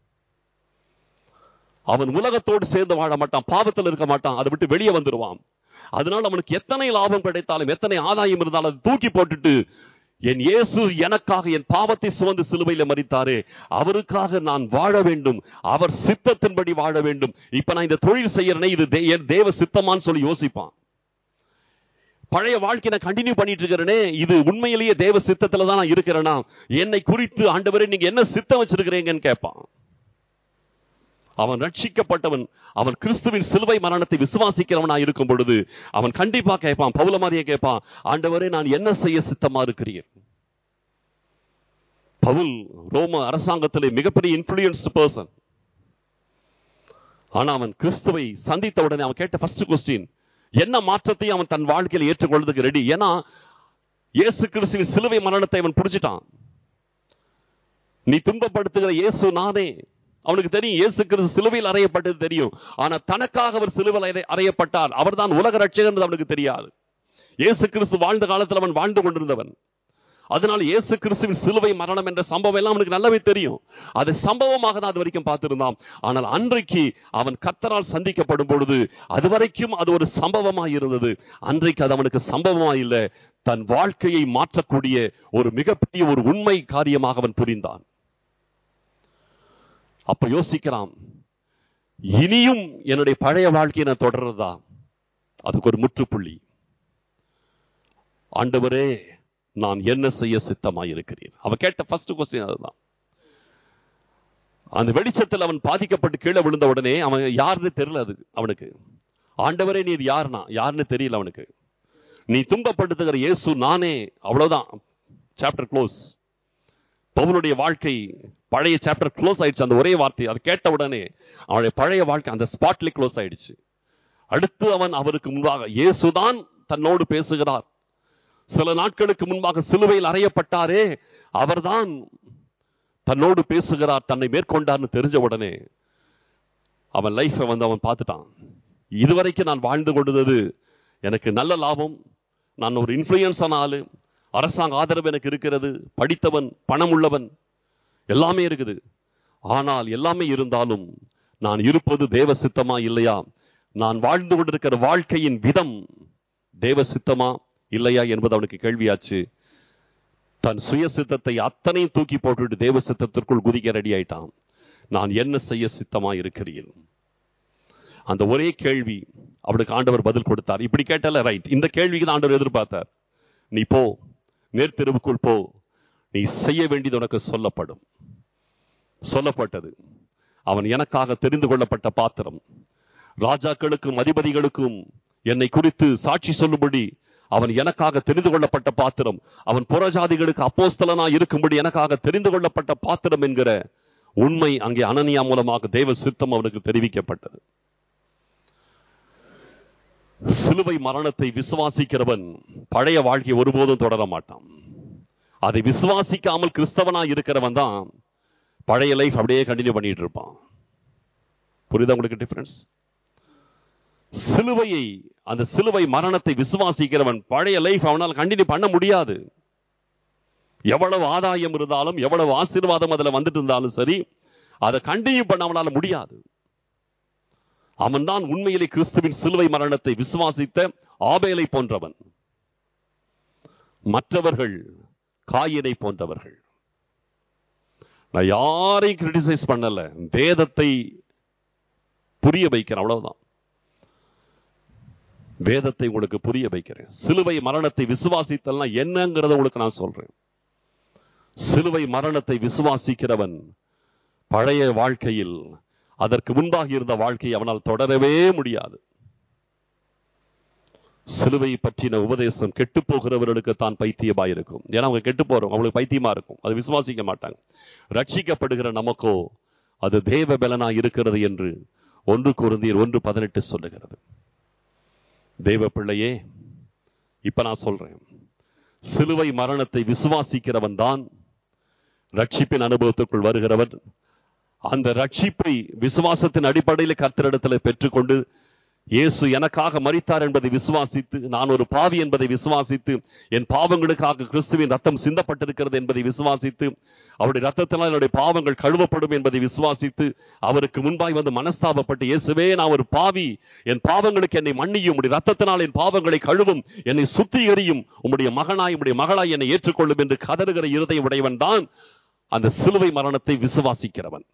அவன் உலகத்தோடு சேர்ந்து வாழ மாட்டான் பாவத்தில் இருக்க மாட்டான் அதை விட்டு வெளியே வந்துருவான் அதனால அவனுக்கு எத்தனை லாபம் கிடைத்தாலும் எத்தனை ஆதாயம் இருந்தாலும் அதை தூக்கி போட்டுட்டு என் இயேசு எனக்காக என் பாவத்தை சுமந்து சிலுவையில மறித்தாரே அவருக்காக நான் வாழ வேண்டும் அவர் சித்தத்தின்படி வாழ வேண்டும் இப்ப நான் இந்த தொழில் செய்யறேனே இது தே- என் தேவ சித்தமான்னு சொல்லி யோசிப்பான் பழைய வாழ்க்கையை நான் கண்டினியூ பண்ணிட்டு இருக்கிறேனே இது உண்மையிலேயே தேவ சித்தத்துல தான் நான் இருக்கிறேனா என்னை குறித்து ஆண்டவரே நீங்க என்ன சித்தம் வச்சிருக்கிறீங்கன்னு கேட்பான் அவன் ரட்சிக்கப்பட்டவன் அவன் கிறிஸ்துவின் சிலுவை மரணத்தை விசுவாசிக்கிறவனா இருக்கும் பொழுது அவன் கண்டிப்பா கேட்பான் பவுல மாதிரியே கேட்பான் ஆண்டவரே நான் என்ன செய்ய சித்தமா இருக்கிறீர் பவுல் ரோம அரசாங்கத்திலே மிகப்பெரிய இன்ஃபுளுயன்ஸ்ட் பர்சன் ஆனா அவன் கிறிஸ்துவை சந்தித்த உடனே அவன் கேட்ட ஃபர்ஸ்ட் கொஸ்டின் என்ன மாற்றத்தையும் அவன் தன் வாழ்க்கையில் ஏற்றுக்கொள்றதுக்கு ரெடி ஏன்னா இயேசு கிறிஸ்துவின் சிலுவை மரணத்தை அவன் புடிச்சிட்டான் நீ துன்பப்படுத்துகிற இயேசு நானே அவனுக்கு தெரியும் இயேசு கிறிஸ்து சிலுவையில் அறையப்பட்டது தெரியும் ஆனா தனக்காக அவர் சிலுவையில் அறை- அறையப்பட்டார் அவர்தான் உலக ரட்சகர் என்று அவனுக்கு தெரியாது இயேசு கிறிஸ்து வாழ்ந்த காலத்தில் அவன் வாழ்ந்து கொண்டிருந்தவன் அதனால இயேசு கிறிஸ்துவின் சிலுவை மரணம் என்ற சம்பவம் எல்லாம் அவனுக்கு நல்லாவே தெரியும் அதை சம்பவமாக தான் அது வரைக்கும் பார்த்திருந்தான் ஆனால் அன்றைக்கு அவன் கத்தரால் சந்திக்கப்படும் பொழுது அது வரைக்கும் அது ஒரு சம்பவமாய் இருந்தது அன்றைக்கு அது அவனுக்கு சம்பவமாய் இல்ல தன் வாழ்க்கையை மாற்றக்கூடிய ஒரு மிகப்பெரிய ஒரு உண்மை காரியமாக அவன் புரிந்தான் அப்ப யோசிக்கிறான் இனியும் என்னுடைய பழைய வாழ்க்கையை நான் தொடர்றதா அதுக்கு ஒரு முற்றுப்புள்ளி ஆண்டவரே நான் என்ன செய்ய சித்தமாய் இருக்கிறேன் அவன் கேட்ட ஃபர்ஸ்ட் கொஸ்டின் அதுதான் அந்த வெளிச்சத்தில் அவன் பாதிக்கப்பட்டு கீழே விழுந்த உடனே அவன் யாருன்னு தெரியல அது அவனுக்கு ஆண்டவரே நீர் யாருனா யாருன்னு தெரியல அவனுக்கு நீ துன்பப்படுத்துகிற இயேசு நானே அவ்வளவுதான் சாப்டர் க்ளோஸ் பவுலுடைய வாழ்க்கை பழைய சாப்டர் க்ளோஸ் ஆயிடுச்சு அந்த ஒரே வார்த்தை அதை கேட்ட உடனே அவனுடைய பழைய வாழ்க்கை அந்த ஸ்பாட்ல க்ளோஸ் ஆயிடுச்சு அடுத்து அவன் அவருக்கு முன்பாக இயேசுதான் தன்னோடு பேசுகிறார் சில நாட்களுக்கு முன்பாக சிலுவையில் அறையப்பட்டாரே அவர்தான் தன்னோடு பேசுகிறார் தன்னை மேற்கொண்டார்னு தெரிஞ்ச உடனே அவன் லைஃபை வந்து அவன் பார்த்துட்டான் இதுவரைக்கும் நான் வாழ்ந்து கொண்டது எனக்கு நல்ல லாபம் நான் ஒரு இன்ஃப்ளூயன்ஸான ஆளு அரசாங்க ஆதரவு எனக்கு இருக்கிறது படித்தவன் பணம் உள்ளவன் எல்லாமே இருக்குது ஆனால் எல்லாமே இருந்தாலும் நான் இருப்பது தேவ சித்தமா இல்லையா நான் வாழ்ந்து கொண்டிருக்கிற வாழ்க்கையின் விதம் தேவ சித்தமா இல்லையா என்பது அவனுக்கு கேள்வியாச்சு தன் சுய சித்தத்தை அத்தனையும் தூக்கி போட்டுட்டு தேவ சித்தத்திற்குள் குதிக்க ரெடி ஆயிட்டான் நான் என்ன செய்ய சித்தமா இருக்கிறேன் அந்த ஒரே கேள்வி அவனுக்கு ஆண்டவர் பதில் கொடுத்தார் இப்படி கேட்டல ரைட் இந்த கேள்விக்கு தான் ஆண்டவர் எதிர்பார்த்தார் நீ போ நேர்த்தெருவுக்குள் போ நீ செய்ய வேண்டியது உனக்கு சொல்லப்படும் சொல்லப்பட்டது அவன் எனக்காக தெரிந்து கொள்ளப்பட்ட பாத்திரம் ராஜாக்களுக்கும் அதிபதிகளுக்கும் என்னை குறித்து சாட்சி சொல்லும்படி அவன் எனக்காக தெரிந்து கொள்ளப்பட்ட பாத்திரம் அவன் புறஜாதிகளுக்கு அப்போஸ்தலனா இருக்கும்படி எனக்காக தெரிந்து கொள்ளப்பட்ட பாத்திரம் என்கிற உண்மை அங்கே அனனியா மூலமாக தேவ சித்தம் அவனுக்கு தெரிவிக்கப்பட்டது சிலுவை மரணத்தை விசுவாசிக்கிறவன் பழைய வாழ்க்கையை ஒருபோதும் தொடர மாட்டான் அதை விசுவாசிக்காமல் கிறிஸ்தவனா இருக்கிறவன் தான் பழைய லைஃப் அப்படியே கண்டினியூ பண்ணிட்டு இருப்பான் புரியுதா உங்களுக்கு டிஃபரன்ஸ் சிலுவையை அந்த சிலுவை மரணத்தை விசுவாசிக்கிறவன் பழைய லைஃப் அவனால் கண்டினியூ பண்ண முடியாது எவ்வளவு ஆதாயம் இருந்தாலும் எவ்வளவு ஆசீர்வாதம் அதுல வந்துட்டு இருந்தாலும் சரி அதை கண்டினியூ பண்ண அவனால முடியாது அவன் தான் உண்மையிலே கிறிஸ்துவின் சிலுவை மரணத்தை விசுவாசித்த ஆபேலை போன்றவன் மற்றவர்கள் காயினை போன்றவர்கள் நான் யாரையும் கிரிட்டிசைஸ் பண்ணல வேதத்தை புரிய வைக்கிறேன் அவ்வளவுதான் வேதத்தை உங்களுக்கு புரிய வைக்கிறேன் சிலுவை மரணத்தை விசுவாசித்தல்னா என்னங்கிறத உங்களுக்கு நான் சொல்றேன் சிலுவை மரணத்தை விசுவாசிக்கிறவன் பழைய வாழ்க்கையில் அதற்கு முன்பாக இருந்த வாழ்க்கையை அவனால் தொடரவே முடியாது சிலுவை பற்றின உபதேசம் கெட்டு போகிறவர்களுக்கு தான் பைத்தியமா இருக்கும் ஏன்னா அவங்க கெட்டு போறோம் அவங்களுக்கு பைத்தியமா இருக்கும் அது விசுவாசிக்க மாட்டாங்க ரட்சிக்கப்படுகிற நமக்கோ அது தேவ பலனா இருக்கிறது என்று ஒன்று குருந்தியர் ஒன்று பதினெட்டு சொல்லுகிறது தேவ பிள்ளையே இப்ப நான் சொல்றேன் சிலுவை மரணத்தை விசுவாசிக்கிறவன் தான் ரட்சிப்பின் அனுபவத்துக்குள் வருகிறவன் அந்த ரட்சிப்பை விசுவாசத்தின் அடிப்படையில் கர்த்தரிடத்தில் பெற்றுக்கொண்டு இயேசு எனக்காக மரித்தார் என்பதை விசுவாசித்து நான் ஒரு பாவி என்பதை விசுவாசித்து என் பாவங்களுக்காக கிறிஸ்துவின் ரத்தம் சிந்தப்பட்டிருக்கிறது என்பதை விசுவாசித்து அவருடைய ரத்தத்தினால் என்னுடைய பாவங்கள் கழுவப்படும் என்பதை விசுவாசித்து அவருக்கு முன்பாய் வந்து மனஸ்தாபப்பட்டு இயேசுவே நான் ஒரு பாவி என் பாவங்களுக்கு என்னை மன்னியும் உடைய ரத்தத்தினால் என் பாவங்களை கழுவும் என்னை சுத்திகரியும் உம்முடைய மகனாய் உம்முடைய மகளாய் என்னை ஏற்றுக்கொள்ளும் என்று கதறுகிற இருதய உடையவன் தான் அந்த சிலுவை மரணத்தை விசுவாசிக்கிறவன்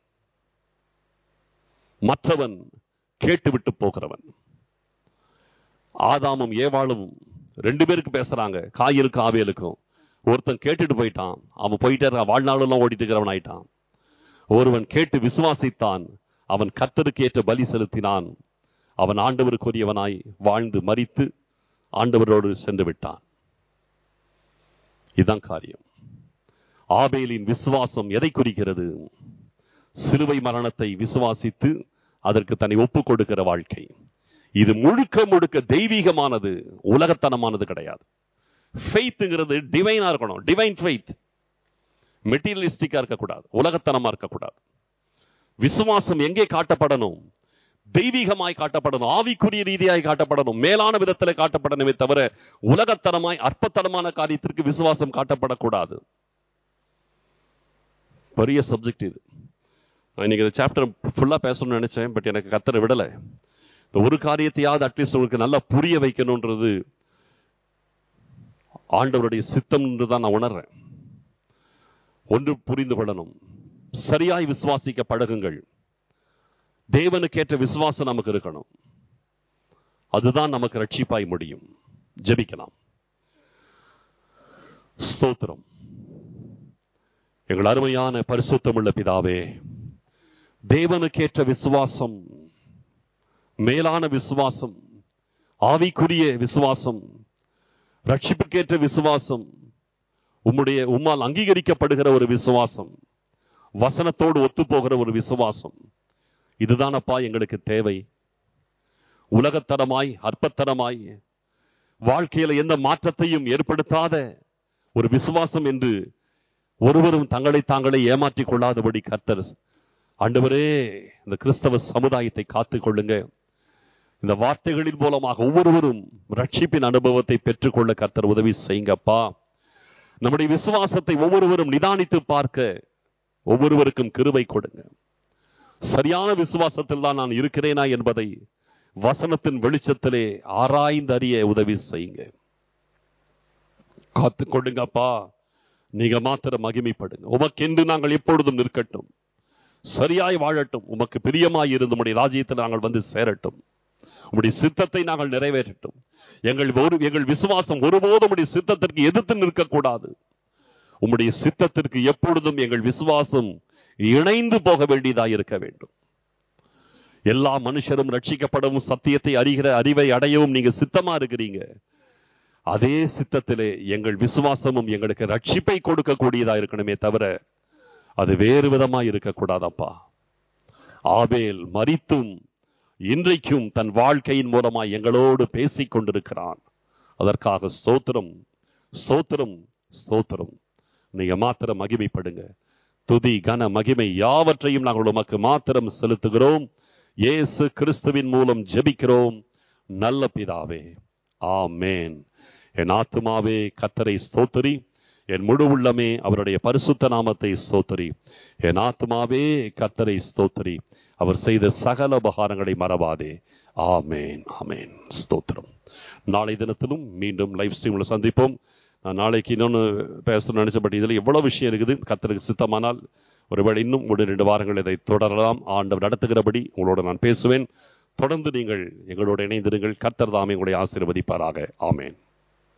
மற்றவன் கேட்டுவிட்டு போகிறவன் ஆதாமும் ஏவாளும் ரெண்டு பேருக்கு பேசுறாங்க காயிலுக்கும் ஆவேலுக்கும் ஒருத்தன் கேட்டுட்டு போயிட்டான் அவன் போயிட்டே வாழ்நாளெல்லாம் ஓடிட்டு இருக்கிறவன் ஆயிட்டான் ஒருவன் கேட்டு விசுவாசித்தான் அவன் கர்த்தருக்கு ஏற்ற பலி செலுத்தினான் அவன் ஆண்டவருக்குரியவனாய் வாழ்ந்து மறித்து ஆண்டவரோடு சென்று விட்டான் இதுதான் காரியம் ஆபேலின் விசுவாசம் எதை குறிக்கிறது சிலுவை மரணத்தை விசுவாசித்து அதற்கு தன்னை ஒப்பு கொடுக்கிற வாழ்க்கை இது முழுக்க முழுக்க தெய்வீகமானது உலகத்தனமானது கிடையாது ஃபெய்த்துங்கிறது டிவைனா இருக்கணும் டிவைன் ஃபெய்த் மெட்டீரியலிஸ்டிக்கா இருக்கக்கூடாது உலகத்தனமா இருக்கக்கூடாது விசுவாசம் எங்கே காட்டப்படணும் தெய்வீகமாய் காட்டப்படணும் ஆவிக்குரிய ரீதியாய் காட்டப்படணும் மேலான விதத்தில் காட்டப்படணுமே தவிர உலகத்தனமாய் அற்பத்தனமான காரியத்திற்கு விசுவாசம் காட்டப்படக்கூடாது பெரிய சப்ஜெக்ட் இது நான் இன்னைக்கு இந்த சாப்டர் ஃபுல்லா பேசணும்னு நினைச்சேன் பட் எனக்கு கத்தரை விடல இந்த ஒரு காரியத்தையாவது அட்லீஸ்ட் உங்களுக்கு நல்லா புரிய வைக்கணும்ன்றது ஆண்டவருடைய சித்தம் என்று தான் நான் உணர்றேன் ஒன்று புரிந்து கொள்ளணும் சரியாய் விசுவாசிக்க பழகுங்கள் தேவனுக்கேற்ற விசுவாசம் நமக்கு இருக்கணும் அதுதான் நமக்கு ரட்சிப்பாய் முடியும் ஜெபிக்கலாம் ஸ்தோத்திரம் எங்கள் அருமையான பரிசுத்தமுள்ள பிதாவே தேவனுக்கேற்ற விசுவாசம் மேலான விசுவாசம் ஆவிக்குரிய விசுவாசம் ரட்சிப்புக்கேற்ற விசுவாசம் உம்முடைய உம்மால் அங்கீகரிக்கப்படுகிற ஒரு விசுவாசம் வசனத்தோடு ஒத்துப்போகிற ஒரு விசுவாசம் இதுதானப்பா எங்களுக்கு தேவை உலகத்தனமாய் அற்பத்தனமாய் வாழ்க்கையில எந்த மாற்றத்தையும் ஏற்படுத்தாத ஒரு விசுவாசம் என்று ஒருவரும் தங்களை தாங்களே ஏமாற்றிக் கொள்ளாதபடி கர்த்தர் ஆண்டவரே இந்த கிறிஸ்தவ சமுதாயத்தை காத்துக் கொள்ளுங்க இந்த வார்த்தைகளின் மூலமாக ஒவ்வொருவரும் ரட்சிப்பின் அனுபவத்தை பெற்றுக்கொள்ள கர்த்தர் உதவி செய்யுங்கப்பா நம்முடைய விசுவாசத்தை ஒவ்வொருவரும் நிதானித்து பார்க்க ஒவ்வொருவருக்கும் கிருபை கொடுங்க சரியான விசுவாசத்தில் தான் நான் இருக்கிறேனா என்பதை வசனத்தின் வெளிச்சத்திலே ஆராய்ந்து அறிய உதவி செய்யுங்க காத்து கொள்ளுங்கப்பா நீங்க மாத்திரம் மகிமைப்படுங்க உமக்கென்று நாங்கள் எப்பொழுதும் நிற்கட்டும் சரியாய் வாழட்டும் உமக்கு பிரியமாய் இருந்து உம்முடைய ராஜ்யத்தில் நாங்கள் வந்து சேரட்டும் உம்முடைய சித்தத்தை நாங்கள் நிறைவேற்றட்டும் எங்கள் ஒரு எங்கள் விசுவாசம் ஒருபோதும் உம்முடைய சித்தத்திற்கு எதிர்த்து நிற்கக்கூடாது உம்முடைய சித்தத்திற்கு எப்பொழுதும் எங்கள் விசுவாசம் இணைந்து போக வேண்டியதாக இருக்க வேண்டும் எல்லா மனுஷரும் ரட்சிக்கப்படவும் சத்தியத்தை அறிகிற அறிவை அடையவும் நீங்க சித்தமா இருக்கிறீங்க அதே சித்தத்திலே எங்கள் விசுவாசமும் எங்களுக்கு ரட்சிப்பை கொடுக்கக்கூடியதா இருக்கணுமே தவிர அது வேறு விதமா இருக்கக்கூடாதப்பா ஆபேல் மரித்தும் இன்றைக்கும் தன் வாழ்க்கையின் மூலமாய் எங்களோடு பேசிக் கொண்டிருக்கிறான் அதற்காக ஸ்தோத்திரம் ஸ்தோத்திரம் ஸ்தோத்திரம் நீங்க மாத்திரம் மகிமைப்படுங்க துதி கன மகிமை யாவற்றையும் நாங்கள் உமக்கு மாத்திரம் செலுத்துகிறோம் இயேசு கிறிஸ்துவின் மூலம் ஜெபிக்கிறோம் நல்ல பிதாவே ஆமேன் என் ஆத்துமாவே கத்தரை ஸ்தோத்திரி என் முழு உள்ளமே அவருடைய பரிசுத்த நாமத்தை ஸ்தோத்திரி என் ஆத்துமாவே கத்தரை ஸ்தோத்திரி அவர் செய்த சகல உபகாரங்களை மறவாதே ஆமேன் ஆமேன் ஸ்தோத்திரம் நாளை தினத்திலும் மீண்டும் லைவ் ஸ்ட்ரீம்ல சந்திப்போம் நான் நாளைக்கு இன்னொன்று பேசணும்னு நினைச்சபடி இதில் எவ்வளவு விஷயம் இருக்குது கத்தருக்கு சித்தமானால் ஒருவேளை இன்னும் ஒரு ரெண்டு வாரங்கள் இதை தொடரலாம் ஆண்டவர் நடத்துகிறபடி உங்களோட நான் பேசுவேன் தொடர்ந்து நீங்கள் எங்களோட இணைந்திருங்கள் கர்த்தர் தாமே உங்களை ஆசீர்வதிப்பாராக ஆமேன்